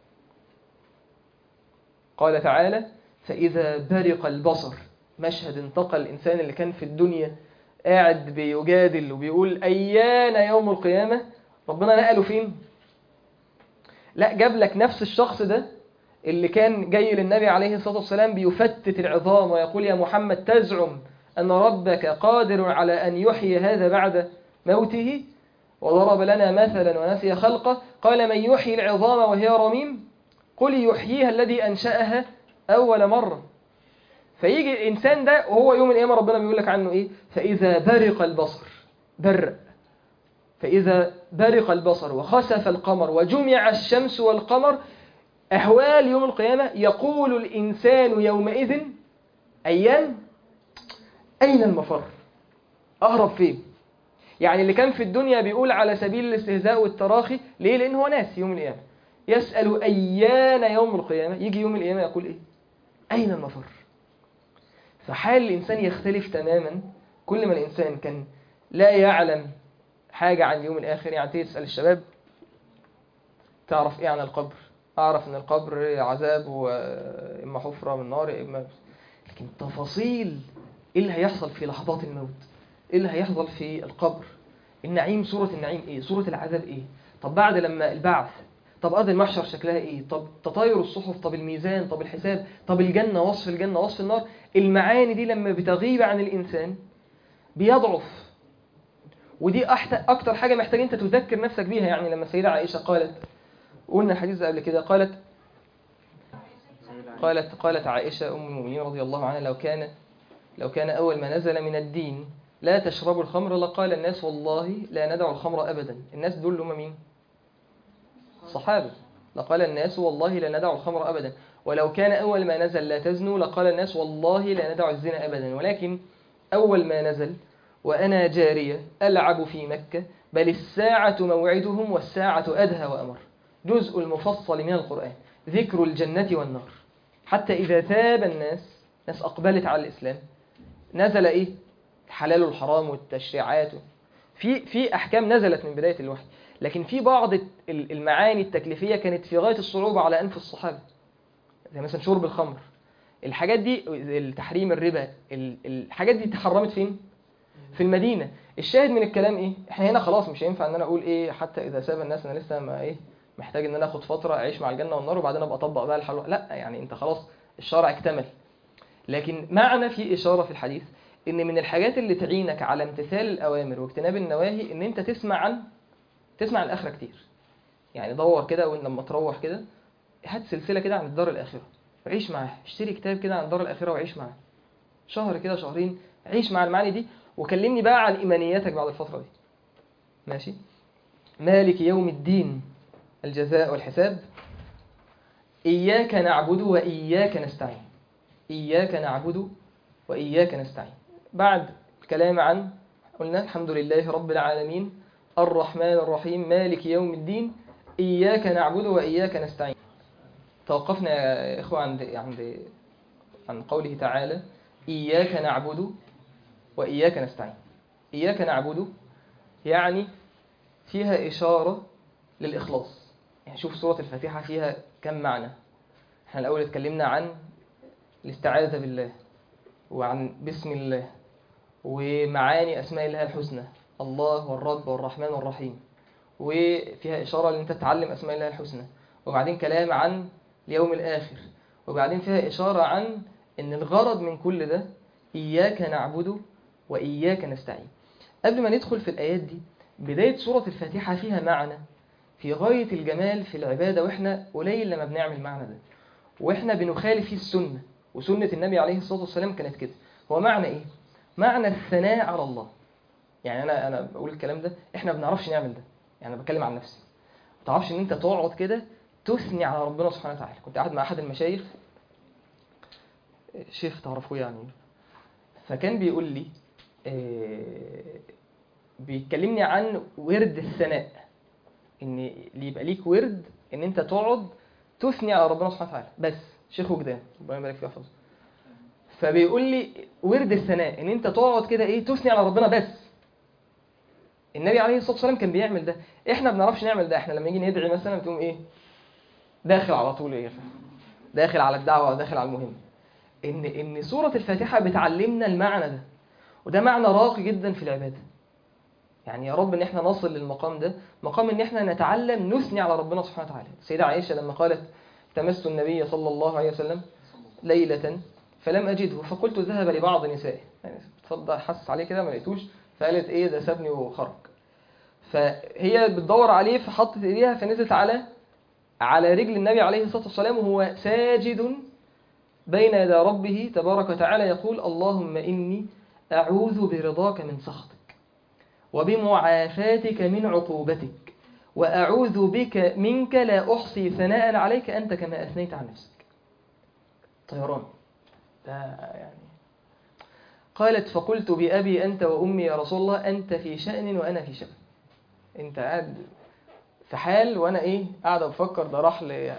قال تعالى فإذا برق البصر مشهد انتقل الإنسان اللي كان في الدنيا قاعد بيجادل وبيقول أيان يوم القيامة ربنا نقله فين؟ لا جاب لك نفس الشخص ده اللي كان جاي للنبي عليه الصلاة والسلام بيفتت العظام ويقول يا محمد تزعم أن ربك قادر على أن يحيي هذا بعد موته وضرب لنا مثلا ونسي خلقه قال من يحيي العظام وهي رميم قل يحييها الذي أنشأها أول مرة فيجي الإنسان ده وهو يوم القيامة ربنا بيقول لك عنه إيه فإذا برق البصر برق فإذا برق البصر وخسف القمر وجمع الشمس والقمر أهوال يوم القيامة يقول الإنسان يومئذ أيان أين المفر أهرب فين يعني اللي كان في الدنيا بيقول على سبيل الاستهزاء والتراخي ليه لأن هو ناس يوم القيامة يسأل أيان يوم القيامة يجي يوم القيامة يقول إيه أين المفر فحال الإنسان يختلف تماما كل ما الإنسان كان لا يعلم حاجة عن اليوم الآخر يعني تيجي تسأل الشباب تعرف إيه عن القبر أعرف أن القبر عذاب وإما حفرة من نار إما لكن تفاصيل إيه اللي هيحصل في لحظات الموت إيه اللي هيحصل في القبر النعيم صورة النعيم إيه صورة العذاب إيه طب بعد لما البعث طب أرض المحشر شكلها إيه طب تطاير الصحف طب الميزان طب الحساب طب الجنة وصف الجنة وصف النار المعاني دي لما بتغيب عن الإنسان بيضعف ودي أحت... أكتر حاجة محتاج أنت تذكر نفسك بيها يعني لما السيدة عائشة قالت قلنا الحديث ده قبل كده قالت قالت قالت عائشة أم المؤمنين رضي الله عنها لو كان لو كان أول ما نزل من الدين لا تشربوا الخمر لقال الناس والله لا ندع الخمر أبدا الناس دول هم مين؟ صحابة لقال الناس والله لا ندع الخمر أبدا ولو كان أول ما نزل لا تزنوا لقال الناس والله لا ندع الزنا أبدا ولكن أول ما نزل وأنا جارية ألعب في مكة بل الساعة موعدهم والساعة أدهى وأمر جزء المفصل من القرآن ذكر الجنة والنار حتى إذا تاب الناس ناس أقبلت على الإسلام نزل إيه الحلال والحرام والتشريعات في في أحكام نزلت من بداية الوحي لكن في بعض المعاني التكليفية كانت في غاية الصعوبة على أنف الصحابة زي مثلا شرب الخمر الحاجات دي التحريم الربا الحاجات دي تحرمت فين في المدينة الشاهد من الكلام ايه احنا هنا خلاص مش هينفع ان انا اقول ايه حتى اذا ساب الناس انا لسه ما ايه محتاج ان انا اخد فترة اعيش مع الجنة والنار وبعدين ابقى اطبق بقى الحلوة لا يعني انت خلاص الشرع اكتمل لكن معنى في اشارة في الحديث ان من الحاجات اللي تعينك على امتثال الاوامر واجتناب النواهي ان انت تسمع عن تسمع الاخرة كتير يعني دور كده ولما تروح كده هات سلسلة كده عن الدار الآخرة وعيش معاها اشتري كتاب كده عن الدار الآخرة وعيش معاها شهر كده شهرين عيش مع المعاني دي وكلمني بقى عن إيمانياتك بعد الفترة دي ماشي مالك يوم الدين الجزاء والحساب إياك نعبد وإياك نستعين إياك نعبد وإياك نستعين بعد الكلام عن قلنا الحمد لله رب العالمين الرحمن الرحيم مالك يوم الدين إياك نعبد وإياك نستعين توقفنا يا إخوة عند عند عن قوله تعالى إياك نعبد وإياك نستعين إياك نعبد يعني فيها إشارة للإخلاص يعني شوف سورة الفاتحة فيها كم معنى احنا الأول اتكلمنا عن الاستعاذة بالله وعن بسم الله ومعاني أسماء الله الحسنى الله والرب والرحمن والرحيم وفيها إشارة لأن أنت تتعلم أسماء الله الحسنى وبعدين كلام عن اليوم الآخر وبعدين فيها إشارة عن أن الغرض من كل ده إياك نعبد وإياك نستعين قبل ما ندخل في الآيات دي بداية سورة الفاتحة فيها معنى في غاية الجمال في العبادة وإحنا قليل لما بنعمل معنى ده وإحنا بنخالف فيه السنة وسنة النبي عليه الصلاة والسلام كانت كده هو معنى إيه؟ معنى الثناء على الله يعني أنا أنا بقول الكلام ده إحنا ما بنعرفش نعمل ده يعني أنا بتكلم عن نفسي ما تعرفش إن أنت تقعد كده تثني على ربنا سبحانه وتعالى كنت قاعد مع أحد المشايخ شيخ تعرفوه يعني فكان بيقول لي بيتكلمني عن ورد الثناء ان اللي يبقى ليك ورد ان انت تقعد تثني على ربنا سبحانه وتعالى بس شيخ وجدان ربنا يبارك فيه يحفظه فبيقول لي ورد الثناء ان انت تقعد كده ايه تثني على ربنا بس النبي عليه الصلاه والسلام كان بيعمل ده احنا ما بنعرفش نعمل ده احنا لما نيجي ندعي مثلا بتقوم ايه داخل على طول ايه داخل على الدعوه وداخل على المهم ان ان سوره الفاتحه بتعلمنا المعنى ده وده معنى راقي جدا في العباده يعني يا رب ان احنا نصل للمقام ده مقام ان احنا نتعلم نثني على ربنا سبحانه وتعالى السيده عائشه لما قالت تمست النبي صلى الله عليه وسلم ليله فلم اجده فقلت ذهب لبعض نسائه يعني اتفضل حس عليه كده ما لقيتوش فقالت ايه ده سابني وخرج فهي بتدور عليه فحطت ايديها فنزلت على على رجل النبي عليه الصلاه والسلام وهو ساجد بين يدي ربه تبارك وتعالى يقول اللهم إني أعوذ برضاك من سخطك وبمعافاتك من عقوبتك وأعوذ بك منك لا أحصي ثناء عليك أنت كما أثنيت عن نفسك طيران ده يعني قالت فقلت بأبي أنت وأمي يا رسول الله أنت في شأن وأنا في شأن أنت قاعد في حال وأنا إيه قاعد بفكر ده راح ل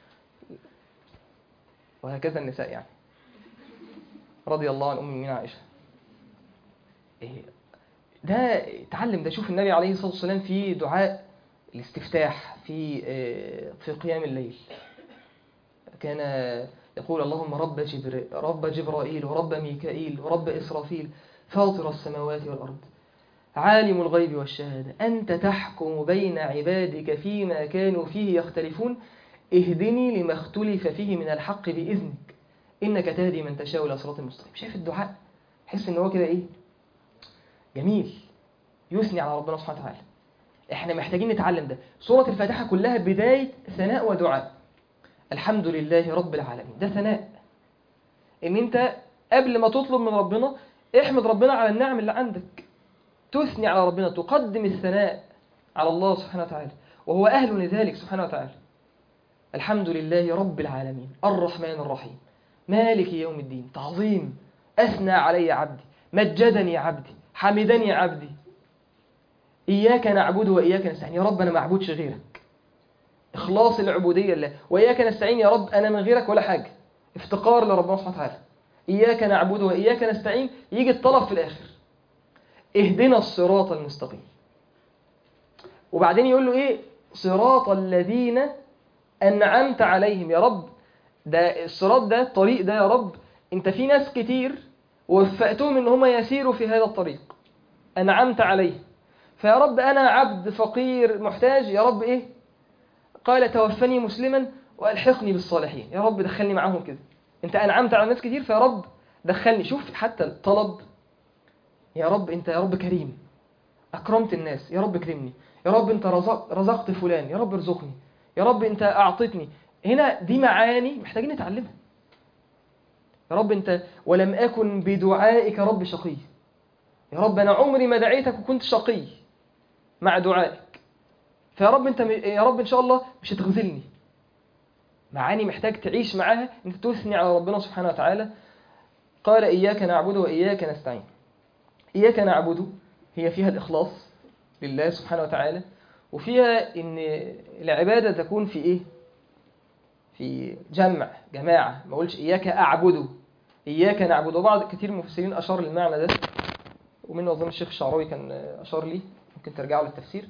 وهكذا النساء يعني رضي الله عن أم المؤمنين عائشة إيه ده اتعلم ده شوف النبي عليه الصلاة والسلام في دعاء الاستفتاح في في قيام الليل كان يقول اللهم رب جبر رب جبرائيل ورب ميكائيل ورب إسرافيل فاطر السماوات والأرض عالم الغيب والشهادة أنت تحكم بين عبادك فيما كانوا فيه يختلفون اهدني لما اختلف فيه من الحق بإذنك إنك تهدي من تشاء إلى صراط المستقيم شايف الدعاء حس إن هو كده إيه جميل يثني على ربنا سبحانه وتعالى احنا محتاجين نتعلم ده سورة الفاتحة كلها بداية ثناء ودعاء الحمد لله رب العالمين ده ثناء ان انت قبل ما تطلب من ربنا احمد ربنا على النعم اللي عندك تثني على ربنا تقدم الثناء على الله سبحانه وتعالى وهو أهل لذلك سبحانه وتعالى الحمد لله رب العالمين الرحمن الرحيم مالك يوم الدين تعظيم أثنى علي عبدي مجدني عبدي حمدني عبدي إياك نعبد وإياك نستعين يا رب أنا ما أعبدش غيرك إخلاص العبودية لله وإياك نستعين يا رب أنا من غيرك ولا حاجة افتقار لربنا سبحانه وتعالى إياك نعبد وإياك نستعين يجي الطلب في الآخر اهدنا الصراط المستقيم وبعدين يقول له إيه صراط الذين أنعمت عليهم يا رب ده الصراط ده الطريق ده يا رب انت في ناس كتير وفقتهم ان هم يسيروا في هذا الطريق أنعمت عليهم فيا رب أنا عبد فقير محتاج يا رب إيه قال توفني مسلما وألحقني بالصالحين يا رب دخلني معاهم كده انت أنعمت على ناس كتير فيا رب دخلني شوف حتى الطلب يا رب انت يا رب كريم أكرمت الناس يا رب كرمني يا رب انت رزق رزقت فلان يا رب ارزقني يا رب انت أعطتني هنا دي معاني محتاجين نتعلمها يا رب انت ولم أكن بدعائك رب شقي يا رب أنا عمري ما دعيتك وكنت شقي مع دعائك فيا رب انت يا رب ان شاء الله مش هتخذلني معاني محتاج تعيش معاها انت تثني على ربنا سبحانه وتعالى قال إياك نعبد وإياك نستعين إياك نعبد هي فيها الإخلاص لله سبحانه وتعالى وفيها إن العبادة تكون في إيه؟ في جمع جماعة ما أقولش إياك أعبد إياك نعبد وبعض كثير من المفسرين أشار للمعنى ده ومنه أظن الشيخ الشعراوي كان أشار لي ممكن ترجعوا للتفسير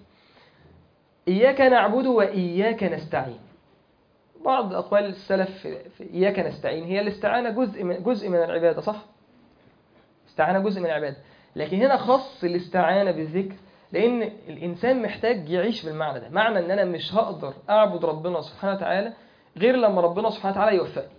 إياك نعبد وإياك نستعين بعض أقوال السلف في في إياك نستعين هي الاستعانة جزء من جزء من العبادة صح؟ استعانة جزء من العبادة لكن هنا خص الاستعانة بالذكر لأن الإنسان محتاج يعيش بالمعنى ده معنى أن أنا مش هقدر أعبد ربنا سبحانه وتعالى غير لما ربنا سبحانه وتعالى يوفقني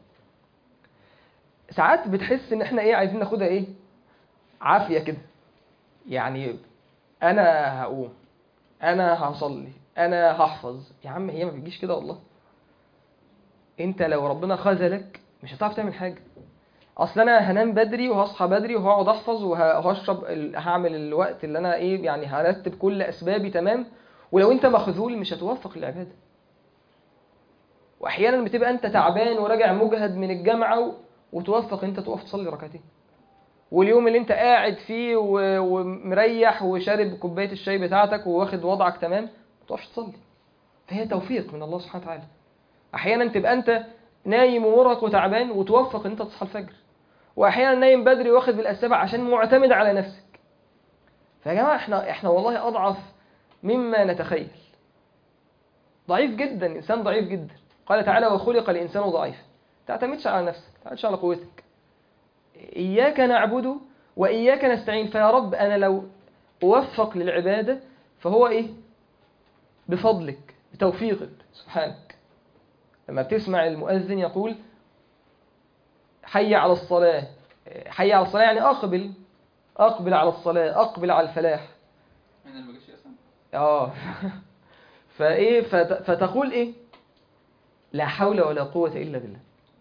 ساعات بتحس ان احنا ايه عايزين ناخدها ايه عافية كده يعني انا هقوم انا هصلي انا هحفظ يا عم هي ما بتجيش كده والله انت لو ربنا خذلك مش هتعرف تعمل حاجة اصل انا هنام بدري وهصحى بدري وهقعد احفظ وهشرب ال- هعمل الوقت اللي انا ايه يعني هرتب كل اسبابي تمام ولو انت مخذول مش هتوفق للعباده واحيانا بتبقى انت تعبان وراجع مجهد من الجامعه و... وتوفق انت تقف تصلي ركعتين واليوم اللي انت قاعد فيه و... ومريح وشارب كوبايه الشاي بتاعتك وواخد وضعك تمام ما تقفش تصلي فهي توفيق من الله سبحانه وتعالى احيانا تبقى انت نايم ومرهق وتعبان وتوفق ان انت تصحى الفجر واحيانا نايم بدري واخد بالاسباب عشان معتمد على نفسك فيا جماعه احنا احنا والله اضعف مما نتخيل ضعيف جدا انسان ضعيف جدا قال تعالى وخلق الانسان ضعيفا تعتمدش على نفسك تعتمدش على قوتك اياك نعبد واياك نستعين فيا رب انا لو اوفق للعباده فهو ايه بفضلك بتوفيقك سبحانك لما بتسمع المؤذن يقول حي على الصلاة حي على الصلاة يعني أقبل أقبل على الصلاة أقبل على الفلاح انا اللي ما جاش اصلا اه فايه فت... فتقول ايه لا حول ولا قوة إلا بالله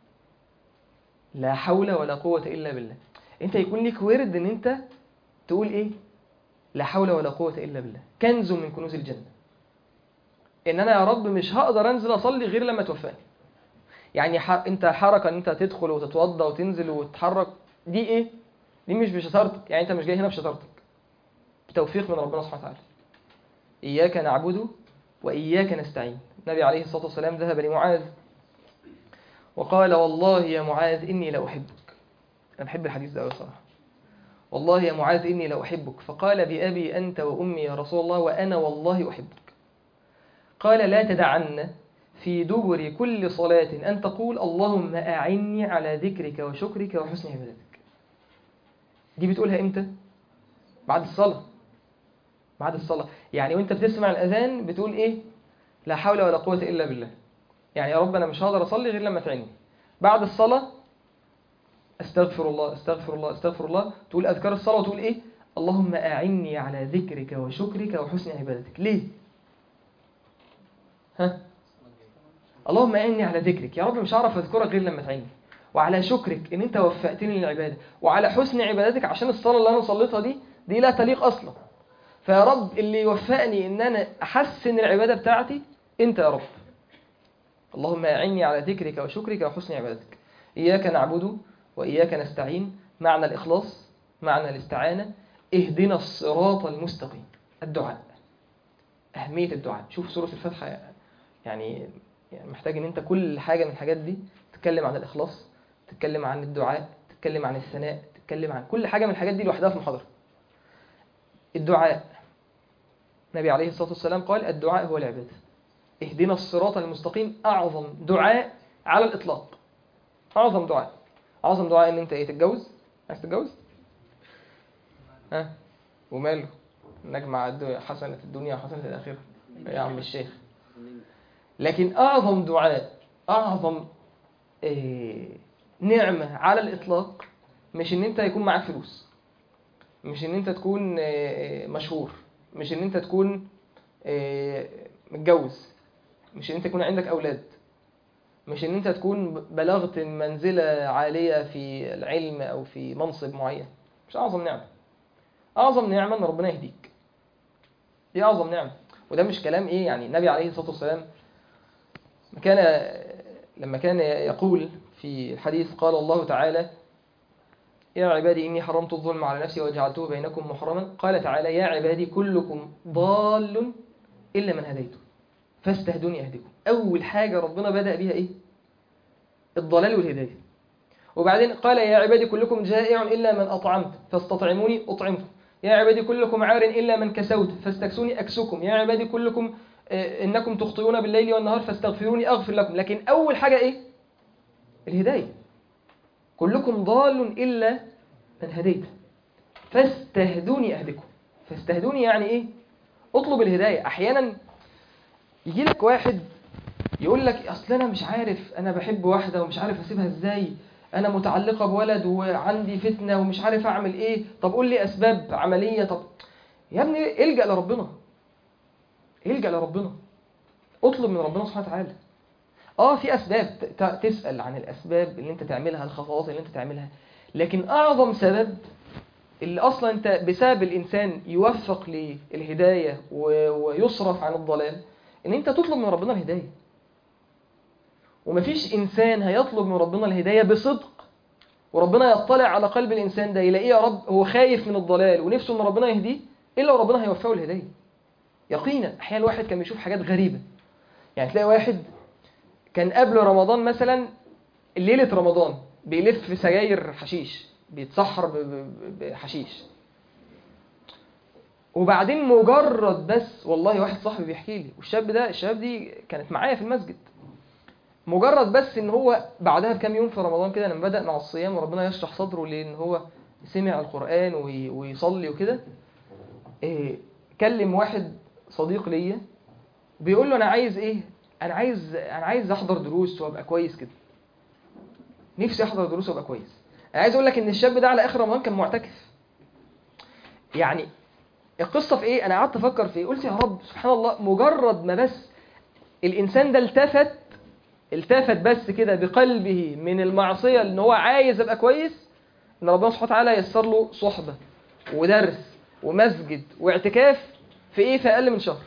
لا حول ولا قوة إلا بالله انت يكون لك ورد ان انت تقول ايه لا حول ولا قوة إلا بالله كنز من كنوز الجنة ان انا يا رب مش هقدر انزل اصلي غير لما توفقني يعني ح... انت حركة ان انت تدخل وتتوضى وتنزل وتتحرك دي ايه دي مش بشطارتك يعني انت مش جاي هنا بشطارتك بتوفيق من ربنا سبحانه وتعالى إياك نعبد وإياك نستعين النبي عليه الصلاة والسلام ذهب لمعاذ وقال والله يا معاذ إني لأحبك أنا بحب الحديث ده أوي صراحة والله يا معاذ إني لأحبك فقال بأبي أنت وأمي يا رسول الله وأنا والله أحبك قال لا تدعن في دبر كل صلاة أن تقول اللهم أعني على ذكرك وشكرك وحسن عبادتك دي بتقولها إمتى؟ بعد الصلاة بعد الصلاة يعني وانت بتسمع الأذان بتقول إيه لا حول ولا قوة إلا بالله يعني يا رب أنا مش هقدر أصلي غير لما تعيني بعد الصلاة استغفر الله استغفر الله استغفر الله تقول أذكار الصلاة وتقول إيه اللهم أعني على ذكرك وشكرك وحسن عبادتك ليه؟ ها؟ اللهم أعني على ذكرك يا رب مش هعرف أذكرك غير لما تعيني وعلى شكرك إن أنت وفقتني للعبادة وعلى حسن عبادتك عشان الصلاة اللي أنا صليتها دي دي لا تليق أصلا فيا رب اللي يوفقني إن أنا أحسن العبادة بتاعتي أنت يا رب اللهم أعني على ذكرك وشكرك وحسن عبادتك إياك نعبد وإياك نستعين معنى الإخلاص معنى الاستعانة اهدنا الصراط المستقيم الدعاء أهمية الدعاء شوف سورة الفاتحة يعني يعني محتاج ان انت كل حاجة من الحاجات دي تتكلم عن الإخلاص تتكلم عن الدعاء تتكلم عن الثناء تتكلم عن كل حاجة من الحاجات دي لوحدها في محاضرة الدعاء النبي عليه الصلاة والسلام قال الدعاء هو العبادة اهدنا الصراط المستقيم أعظم دعاء على الإطلاق أعظم دعاء أعظم دعاء إن أنت إيه تتجوز عايز تتجوز ها وماله نجمع الد- حسنة الدنيا وحسنة الآخرة يا عم الشيخ لكن أعظم دعاء أعظم إيه نعمة على الإطلاق مش إن أنت يكون معاك فلوس مش إن أنت تكون إيه، مشهور مش إن أنت تكون إيه، متجوز مش إن أنت يكون عندك أولاد مش إن أنت تكون بلغت منزلة عالية في العلم أو في منصب معين مش أعظم نعمة أعظم نعمة إن ربنا يهديك دي أعظم نعمة وده مش كلام إيه يعني النبي عليه الصلاة والسلام كان لما كان يقول في الحديث قال الله تعالى يا عبادي إني حرمت الظلم على نفسي وجعلته بينكم محرما قال تعالى يا عبادي كلكم ضال إلا من هديته فاستهدوني أهدكم أول حاجة ربنا بدأ بيها إيه الضلال والهداية وبعدين قال يا عبادي كلكم جائع إلا من أطعمت فاستطعموني أطعمكم يا عبادي كلكم عار إلا من كسوت فاستكسوني أكسكم يا عبادي كلكم آه، إنكم تخطئون بالليل والنهار فاستغفروني أغفر لكم لكن أول حاجة إيه الهداية كلكم ضال إلا من هديت فاستهدوني أهدكم فاستهدوني يعني إيه اطلب الهداية أحيانا يجي لك واحد يقول لك اصل انا مش عارف انا بحب واحده ومش عارف اسيبها ازاي انا متعلقه بولد وعندي فتنه ومش عارف اعمل ايه طب قول لي اسباب عمليه طب يا ابني الجا لربنا الجا لربنا اطلب من ربنا سبحانه وتعالى اه في اسباب ت- ت- تسال عن الاسباب اللي انت تعملها الخطوات اللي انت تعملها لكن اعظم سبب اللي اصلا انت بسبب الانسان يوفق للهدايه و- ويصرف عن الضلال ان انت تطلب من ربنا الهدايه ومفيش إنسان هيطلب من ربنا الهداية بصدق وربنا يطلع على قلب الإنسان ده يلاقيه يا رب هو خايف من الضلال ونفسه إن ربنا يهديه إلا وربنا هيوفقه الهداية يقينا أحيانا الواحد كان بيشوف حاجات غريبة يعني تلاقي واحد كان قبل رمضان مثلا ليلة رمضان بيلف سجاير حشيش بيتسحر ب- ب- بحشيش وبعدين مجرد بس والله واحد صاحبي بيحكي لي والشاب ده الشباب دي كانت معايا في المسجد مجرد بس ان هو بعدها بكام يوم في رمضان كده لما بدأ مع الصيام وربنا يشرح صدره لان هو سمع القرآن وي- ويصلي وكده إيه كلم واحد صديق ليا بيقول له انا عايز ايه انا عايز انا عايز احضر دروس وابقى كويس كده نفسي احضر دروس وابقى كويس انا عايز اقول لك ان الشاب ده على اخر رمضان كان معتكف يعني القصه في ايه انا قعدت افكر في ايه قلت يا رب سبحان الله مجرد ما بس الانسان ده التفت التفت بس كده بقلبه من المعصية ان هو عايز ابقى كويس ان ربنا سبحانه وتعالى ييسر له صحبة ودرس ومسجد واعتكاف في ايه في اقل من شهر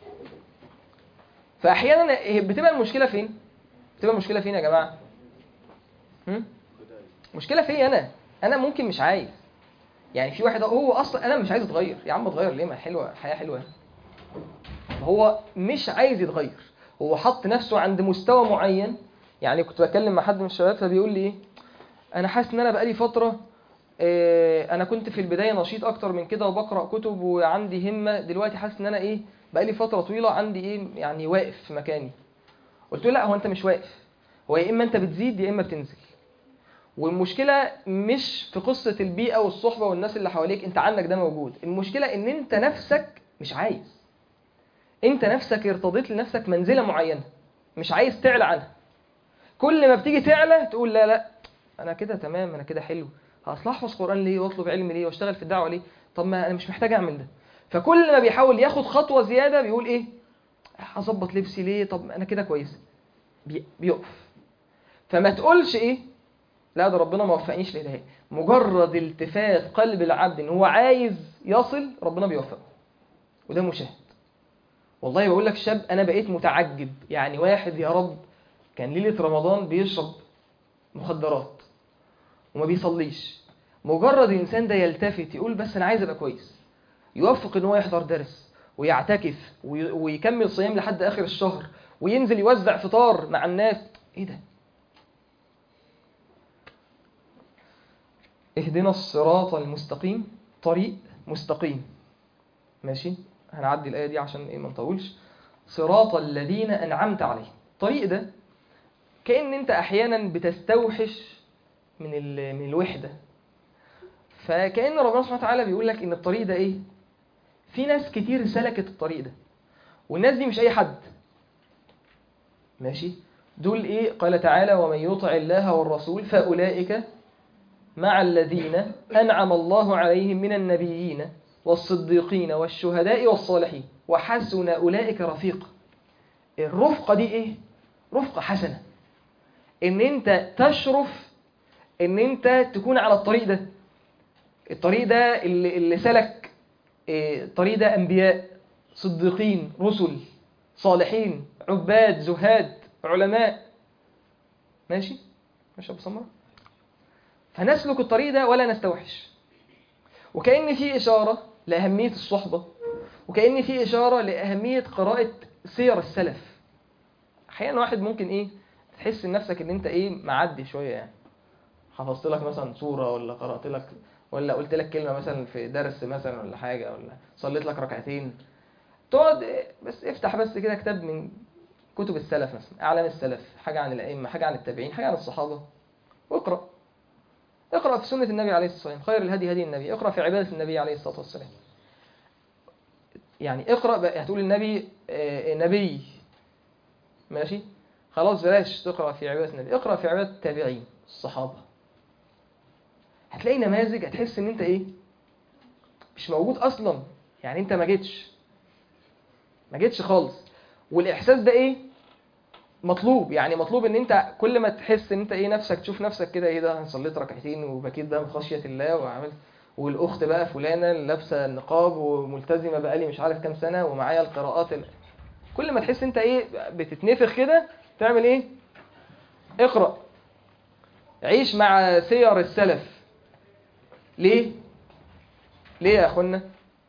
فاحيانا بتبقى المشكلة فين بتبقى المشكلة فين يا جماعة هم؟ مشكلة فيا انا انا ممكن مش عايز يعني في واحد هو اصلا انا مش عايز اتغير يا عم اتغير ليه ما حلوه حياه حلوه هو مش عايز يتغير هو حط نفسه عند مستوى معين يعني كنت بتكلم مع حد من الشباب فبيقول لي ايه انا حاسس ان انا بقالي فتره آه، انا كنت في البدايه نشيط اكتر من كده وبقرا كتب وعندي همه دلوقتي حاسس ان انا ايه بقالي فتره طويله عندي ايه يعني واقف في مكاني قلت له لا هو انت مش واقف هو يا اما انت بتزيد يا اما بتنزل والمشكله مش في قصه البيئه والصحبه والناس اللي حواليك انت عندك ده موجود المشكله ان انت نفسك مش عايز انت نفسك ارتضيت لنفسك منزله معينه مش عايز تعلى عنها كل ما بتيجي تعلى تقول لا لا انا كده تمام انا كده حلو اصل احفظ قران ليه واطلب علم ليه واشتغل في الدعوه ليه طب ما انا مش محتاج اعمل ده فكل ما بيحاول ياخد خطوه زياده بيقول ايه هظبط لبسي ليه طب انا كده كويس بي- بيقف فما تقولش ايه لا ده ربنا ما وفقنيش للهدايه مجرد التفات قلب العبد ان هو عايز يصل ربنا بيوفقه وده مشاهد والله بقول لك شاب انا بقيت متعجب يعني واحد يا رب كان ليله رمضان بيشرب مخدرات وما بيصليش مجرد الانسان ده يلتفت يقول بس انا عايز ابقى كويس يوفق ان هو يحضر درس ويعتكف وي- ويكمل صيام لحد اخر الشهر وينزل يوزع فطار مع الناس ايه ده اهدنا الصراط المستقيم طريق مستقيم ماشي هنعدي الايه دي عشان ايه ما نطولش صراط الذين انعمت عليهم الطريق ده كأن انت احيانا بتستوحش من ال- من الوحده فكأن ربنا سبحانه وتعالى بيقول لك ان الطريق ده ايه في ناس كتير سلكت الطريق ده والناس دي مش اي حد ماشي دول ايه قال تعالى ومن يطع الله والرسول فاولئك مع الذين انعم الله عليهم من النبيين والصديقين والشهداء والصالحين وحسن اولئك رفيقا الرفقه دي ايه رفقه حسنه ان انت تشرف ان انت تكون على الطريق ده الطريق ده اللي, اللي سلك إيه، الطريق ده انبياء صديقين رسل صالحين عباد زهاد علماء ماشي ماشي يا ابو سمره فنسلك الطريق ده ولا نستوحش وكأن في إشارة لأهمية الصحبة وكأن في إشارة لأهمية قراءة سير السلف أحيانا واحد ممكن إيه تحس إن نفسك إن أنت إيه معدي شوية يعني حفظت لك مثلا سورة ولا قرأت لك ولا قلت لك كلمة مثلا في درس مثلا ولا حاجة ولا صليت لك ركعتين تقعد إيه، بس افتح بس كده كتاب من كتب السلف مثلا أعلام السلف حاجة عن الأئمة حاجة عن التابعين حاجة عن الصحابة واقرأ اقرأ في سنة النبي عليه الصلاة والسلام خير الهدي هدي النبي اقرأ في عبادة النبي عليه الصلاة والسلام يعني اقرأ بقى هتقول النبي آه، نبي ماشي خلاص بلاش تقرأ في عبادة النبي اقرأ في عبادة التابعين الصحابة هتلاقي نماذج هتحس ان انت ايه مش موجود اصلا يعني انت ما جيتش ما جيتش خالص والاحساس ده ايه مطلوب يعني مطلوب ان انت كل ما تحس ان انت ايه نفسك تشوف نفسك كده ايه ده انا صليت ركعتين وبكيت ده من خشيه الله وعملت والاخت بقى فلانه اللي لابسه النقاب وملتزمه بقالي مش عارف كام سنه ومعايا القراءات ال... كل ما تحس انت ايه بتتنفخ كده تعمل ايه اقرا عيش مع سير السلف ليه ليه يا اخوانا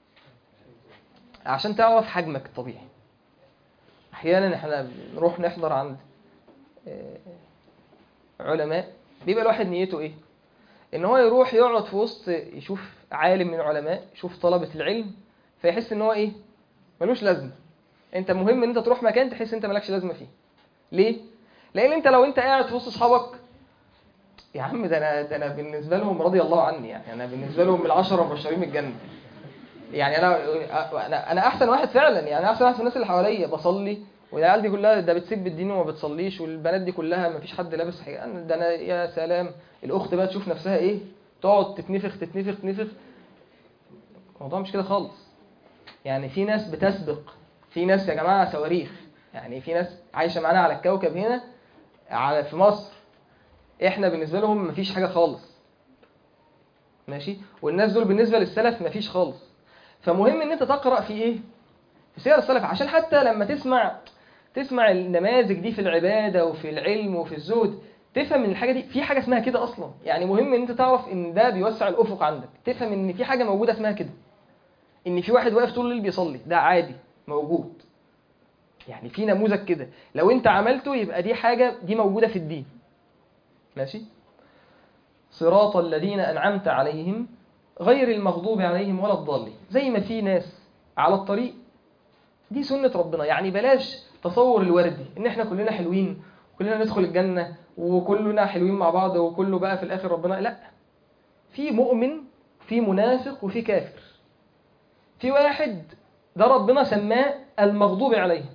عشان تعرف حجمك الطبيعي احيانا احنا بنروح نحضر عند آه، علماء بيبقى الواحد نيته ايه ان هو يروح يقعد في وسط يشوف عالم من العلماء يشوف طلبة العلم فيحس ان هو ايه ملوش لازمه انت مهم ان انت تروح مكان تحس انت مالكش لازمه فيه ليه لان انت لو انت قاعد في وسط اصحابك يا عم ده انا ده انا بالنسبه لهم رضي الله عني يعني انا بالنسبه لهم العشره مبشرين بالجنه يعني انا انا انا احسن واحد فعلا يعني احسن واحد في الناس اللي حواليا بصلي والعيال دي كلها ده بتسيب الدين وما بتصليش والبنات دي كلها ما فيش حد لابس حاجه أنا- ده انا يا سلام الاخت بقى تشوف نفسها ايه تقعد تتنفخ تتنفخ تتنفخ الموضوع مش كده خالص يعني في ناس بتسبق في ناس يا جماعه صواريخ يعني في ناس عايشه معانا على الكوكب هنا على في مصر احنا بالنسبه لهم مفيش حاجه خالص ماشي والناس دول بالنسبه للسلف مفيش خالص فمهم ان انت تقرا في ايه في سير السلف عشان حتى لما تسمع تسمع النماذج دي في العباده وفي العلم وفي الزهد تفهم ان الحاجه دي في حاجه اسمها كده اصلا يعني مهم ان انت تعرف ان ده بيوسع الافق عندك تفهم ان في حاجه موجوده اسمها كده ان في واحد واقف طول الليل بيصلي ده عادي موجود يعني في نموذج كده لو انت عملته يبقى دي حاجه دي موجوده في الدين ماشي صراط الذين انعمت عليهم غير المغضوب عليهم ولا الضالين زي ما في ناس على الطريق دي سنة ربنا يعني بلاش تصور الوردي ان احنا كلنا حلوين كلنا ندخل الجنة وكلنا حلوين مع بعض وكله بقى في الاخر ربنا لا في مؤمن في منافق وفي كافر في واحد ده ربنا سماه المغضوب عليهم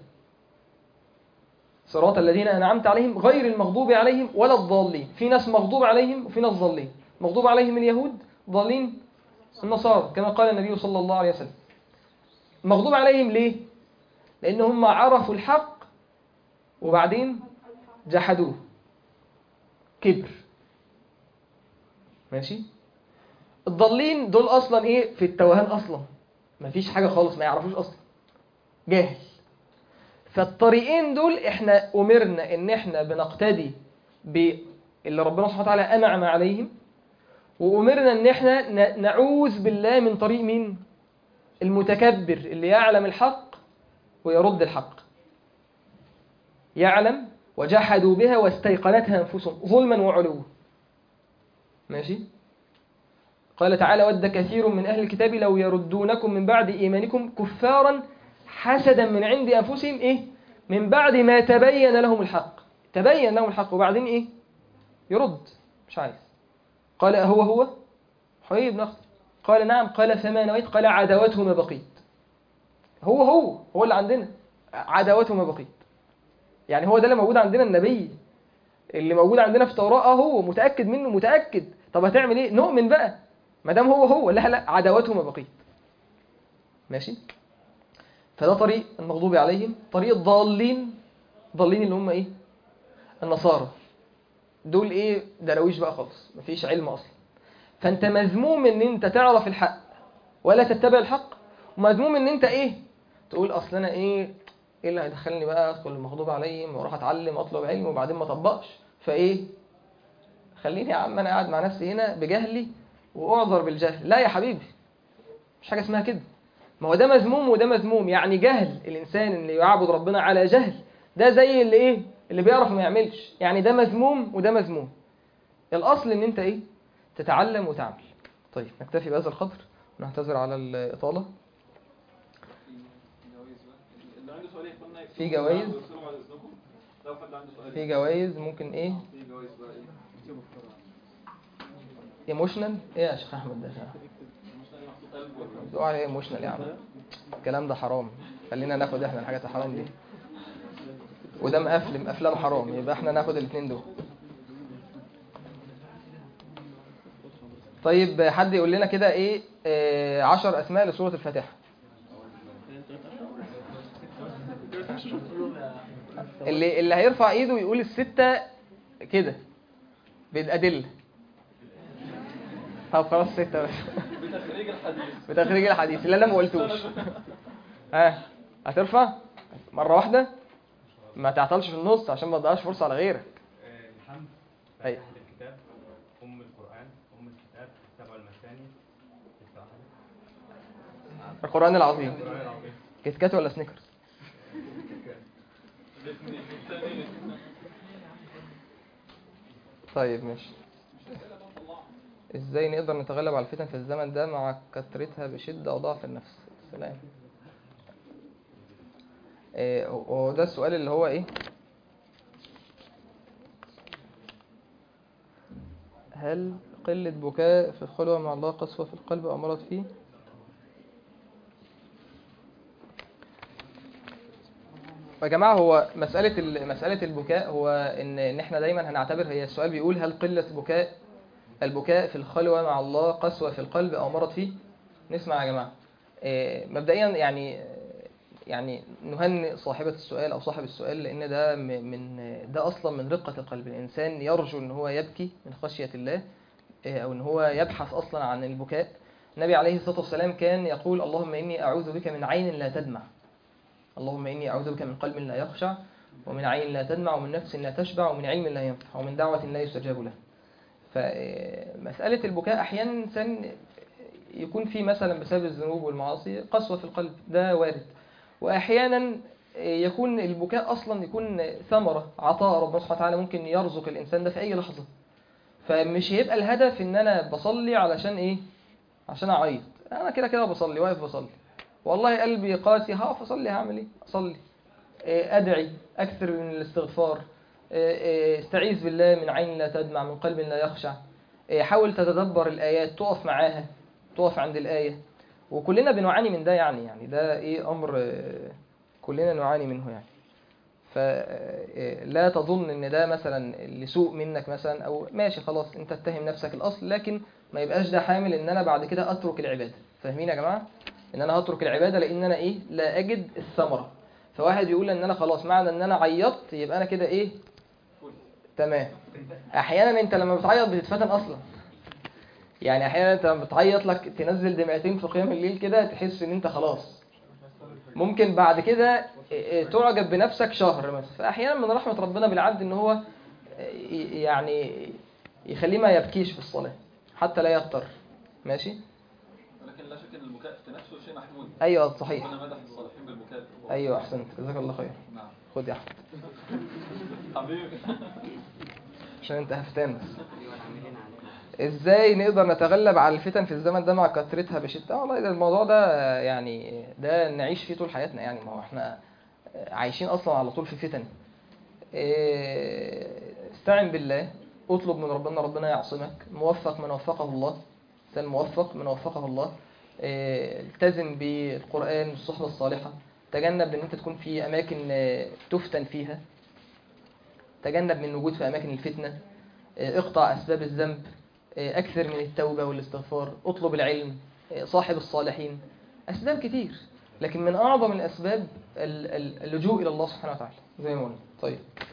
صراط الذين انعمت عليهم غير المغضوب عليهم ولا الضالين في ناس مغضوب عليهم وفي ناس ضالين مغضوب عليهم اليهود ضالين النصارى كما قال النبي صلى الله عليه وسلم مغضوب عليهم ليه لان هم عرفوا الحق وبعدين جحدوه كبر ماشي الضالين دول اصلا ايه في التوهان اصلا مفيش حاجه خالص ما يعرفوش اصلا جاهل فالطريقين دول احنا امرنا ان احنا بنقتدي باللي ربنا سبحانه وتعالى انعم عليهم وامرنا ان احنا ن- نعوذ بالله من طريق مين المتكبر اللي يعلم الحق ويرد الحق يعلم وجحدوا بها واستيقنتها انفسهم ظلما وعلوا ماشي قال تعالى ود كثير من أهل الكتاب لو يردونكم من بعد إيمانكم كفارا حسدا من عند أنفسهم إيه؟ من بعد ما تبين لهم الحق تبين لهم الحق وبعدين إيه؟ يرد مش عايز قال هو هو حيي بن أخطر قال نعم قال فما نويت قال عداوته ما بقيت هو هو هو اللي عندنا عداوته ما بقيت يعني هو ده اللي موجود عندنا النبي اللي موجود عندنا في التوراة اه هو متأكد منه متأكد طب هتعمل ايه نؤمن بقى ما دام هو هو لا لا عداوته ما بقيت ماشي فده طريق المغضوب عليهم طريق الضالين ضالين اللي هم ايه النصارى دول ايه درويش بقى خالص مفيش علم اصلا فانت مذموم ان انت تعرف الحق ولا تتبع الحق ومذموم ان انت ايه تقول اصل انا ايه ايه اللي هيدخلني بقى ادخل المغضوب عليهم واروح اتعلم اطلب علم وبعدين ما اطبقش فايه خليني يا عم انا قاعد مع نفسي هنا بجهلي واعذر بالجهل لا يا حبيبي مش حاجه اسمها كده ما هو ده مذموم وده مذموم يعني جهل الانسان اللي يعبد ربنا على جهل ده زي اللي ايه اللي بيعرف ما يعملش يعني ده مذموم وده مذموم الاصل ان انت ايه تتعلم وتعمل طيب نكتفي بهذا القدر ونعتذر على الاطاله اللي عنده سؤال يقولنا يكتبه في جوائز؟ ويرسله بعد اذنكم لو حد عنده سؤال في جوائز ممكن ايه في جوائز بقى ايه ايموشنال ايه يا شيخ احمد ده مش لاقي محطوط قلب ولا بتقول عليه ايموشنال يا عم الكلام ده حرام خلينا ناخد احنا الحاجات الحرام دي وده مقفل افلام حرام يبقى احنا ناخد الاثنين دول طيب حد يقول لنا كده ايه آه، عشر اسماء لسورة الفاتحة اللي اللي هيرفع ايده ويقول الستة كده بالأدلة طب خلاص ستة بس بتخريج الحديث بتخريج الحديث اللي انا ما قلتوش ها هترفع مرة واحدة ما تعطلش في النص عشان ما تضيعش فرصة على غيرك آه، الحمد أيوة. فاتحة الكتاب أم القرآن أم الكتاب السبع المثاني الساحر القرآن العظيم القرآن العظيم كيت كات ولا سنيكرز الاثنين الثاني طيب ماشي ازاي نقدر نتغلب على الفتن في الزمن ده مع كثرتها بشدة وضعف النفس سلام إيه هو ده السؤال اللي هو ايه هل قلة بكاء في الخلوة مع الله قسوة في القلب أو مرض فيه يا جماعة هو مسألة ال- مسألة البكاء هو إن إن إحنا دايما هنعتبر هي السؤال بيقول هل قلة بكاء البكاء في الخلوة مع الله قسوة في القلب أو مرض فيه؟ نسمع يا جماعة. إيه، مبدئيا يعني يعني نهنئ صاحبة السؤال أو صاحب السؤال لأن ده م- من ده أصلا من رقة القلب، الإنسان يرجو إن هو يبكي من خشية الله إيه، أو إن هو يبحث أصلا عن البكاء. النبي عليه الصلاة والسلام كان يقول اللهم إني أعوذ بك من عين لا تدمع. اللهم إني أعوذ بك من قلب لا يخشع ومن عين لا تدمع ومن نفس لا تشبع ومن علم لا ينفع ومن دعوة لا يستجاب له فمسألة البكاء أحيانا إنسان يكون في مثلا بسبب الذنوب والمعاصي قسوة في القلب ده وارد وأحيانا يكون البكاء أصلا يكون ثمرة عطاء ربنا سبحانه وتعالى ممكن يرزق الإنسان ده في أي لحظة فمش هيبقى الهدف إن أنا بصلي علشان إيه عشان أعيط أنا كده كده بصلي واقف بصلي والله قلبي قاسي هقف اصلي هعمل ايه اصلي إيه، ادعي اكثر من الاستغفار إيه، إيه، استعيذ بالله من عين لا تدمع من قلب لا يخشع إيه، حاول تتدبر الايات تقف معاها تقف عند الايه وكلنا بنعاني من ده يعني يعني ده ايه امر آه، كلنا نعاني منه يعني فلا تظن ان ده مثلا لسوء منك مثلا او ماشي خلاص انت اتهم نفسك الاصل لكن ما يبقاش ده حامل ان انا بعد كده اترك العباده فاهمين يا جماعه ان انا هترك العباده لان انا ايه لا اجد الثمره فواحد يقول ان انا خلاص معنى ان انا عيطت يبقى انا كده ايه تمام احيانا انت لما بتعيط بتتفتن اصلا يعني احيانا انت لما بتعيط لك تنزل دمعتين في قيام الليل كده تحس ان انت خلاص ممكن بعد كده اه، تعجب بنفسك شهر مثلا فاحيانا من رحمه ربنا بالعبد ان هو اه، ي- يعني يخليه ما يبكيش في الصلاه حتى لا يضطر ماشي ولكن لا شك ان البكاء في نفسه شيء محمود ايوه صحيح ربنا مدح الصالحين بالبكاء ايوه احسنت جزاك الله خير نعم خد يا احمد حبيبي عشان انت هفتان بس ازاي نقدر نتغلب على الفتن في الزمن ده مع كثرتها بشدة والله ده الموضوع ده يعني ده نعيش فيه طول حياتنا يعني ما هو احنا عايشين اصلا على طول في فتن إيه، استعن بالله اطلب من ربنا ربنا يعصمك موفق من وفقه الله انسان موفق من وفقه الله إيه، التزم بالقرآن والصحبة الصالحة تجنب ان انت تكون في اماكن آه، تفتن فيها تجنب من الوجود في اماكن الفتنة آه، اقطع اسباب الذنب آه، اكثر من التوبة والاستغفار اطلب العلم آه، صاحب الصالحين اسباب كتير لكن من اعظم الاسباب ال- ال- اللجوء الى الله سبحانه وتعالى زي ما قلنا طيب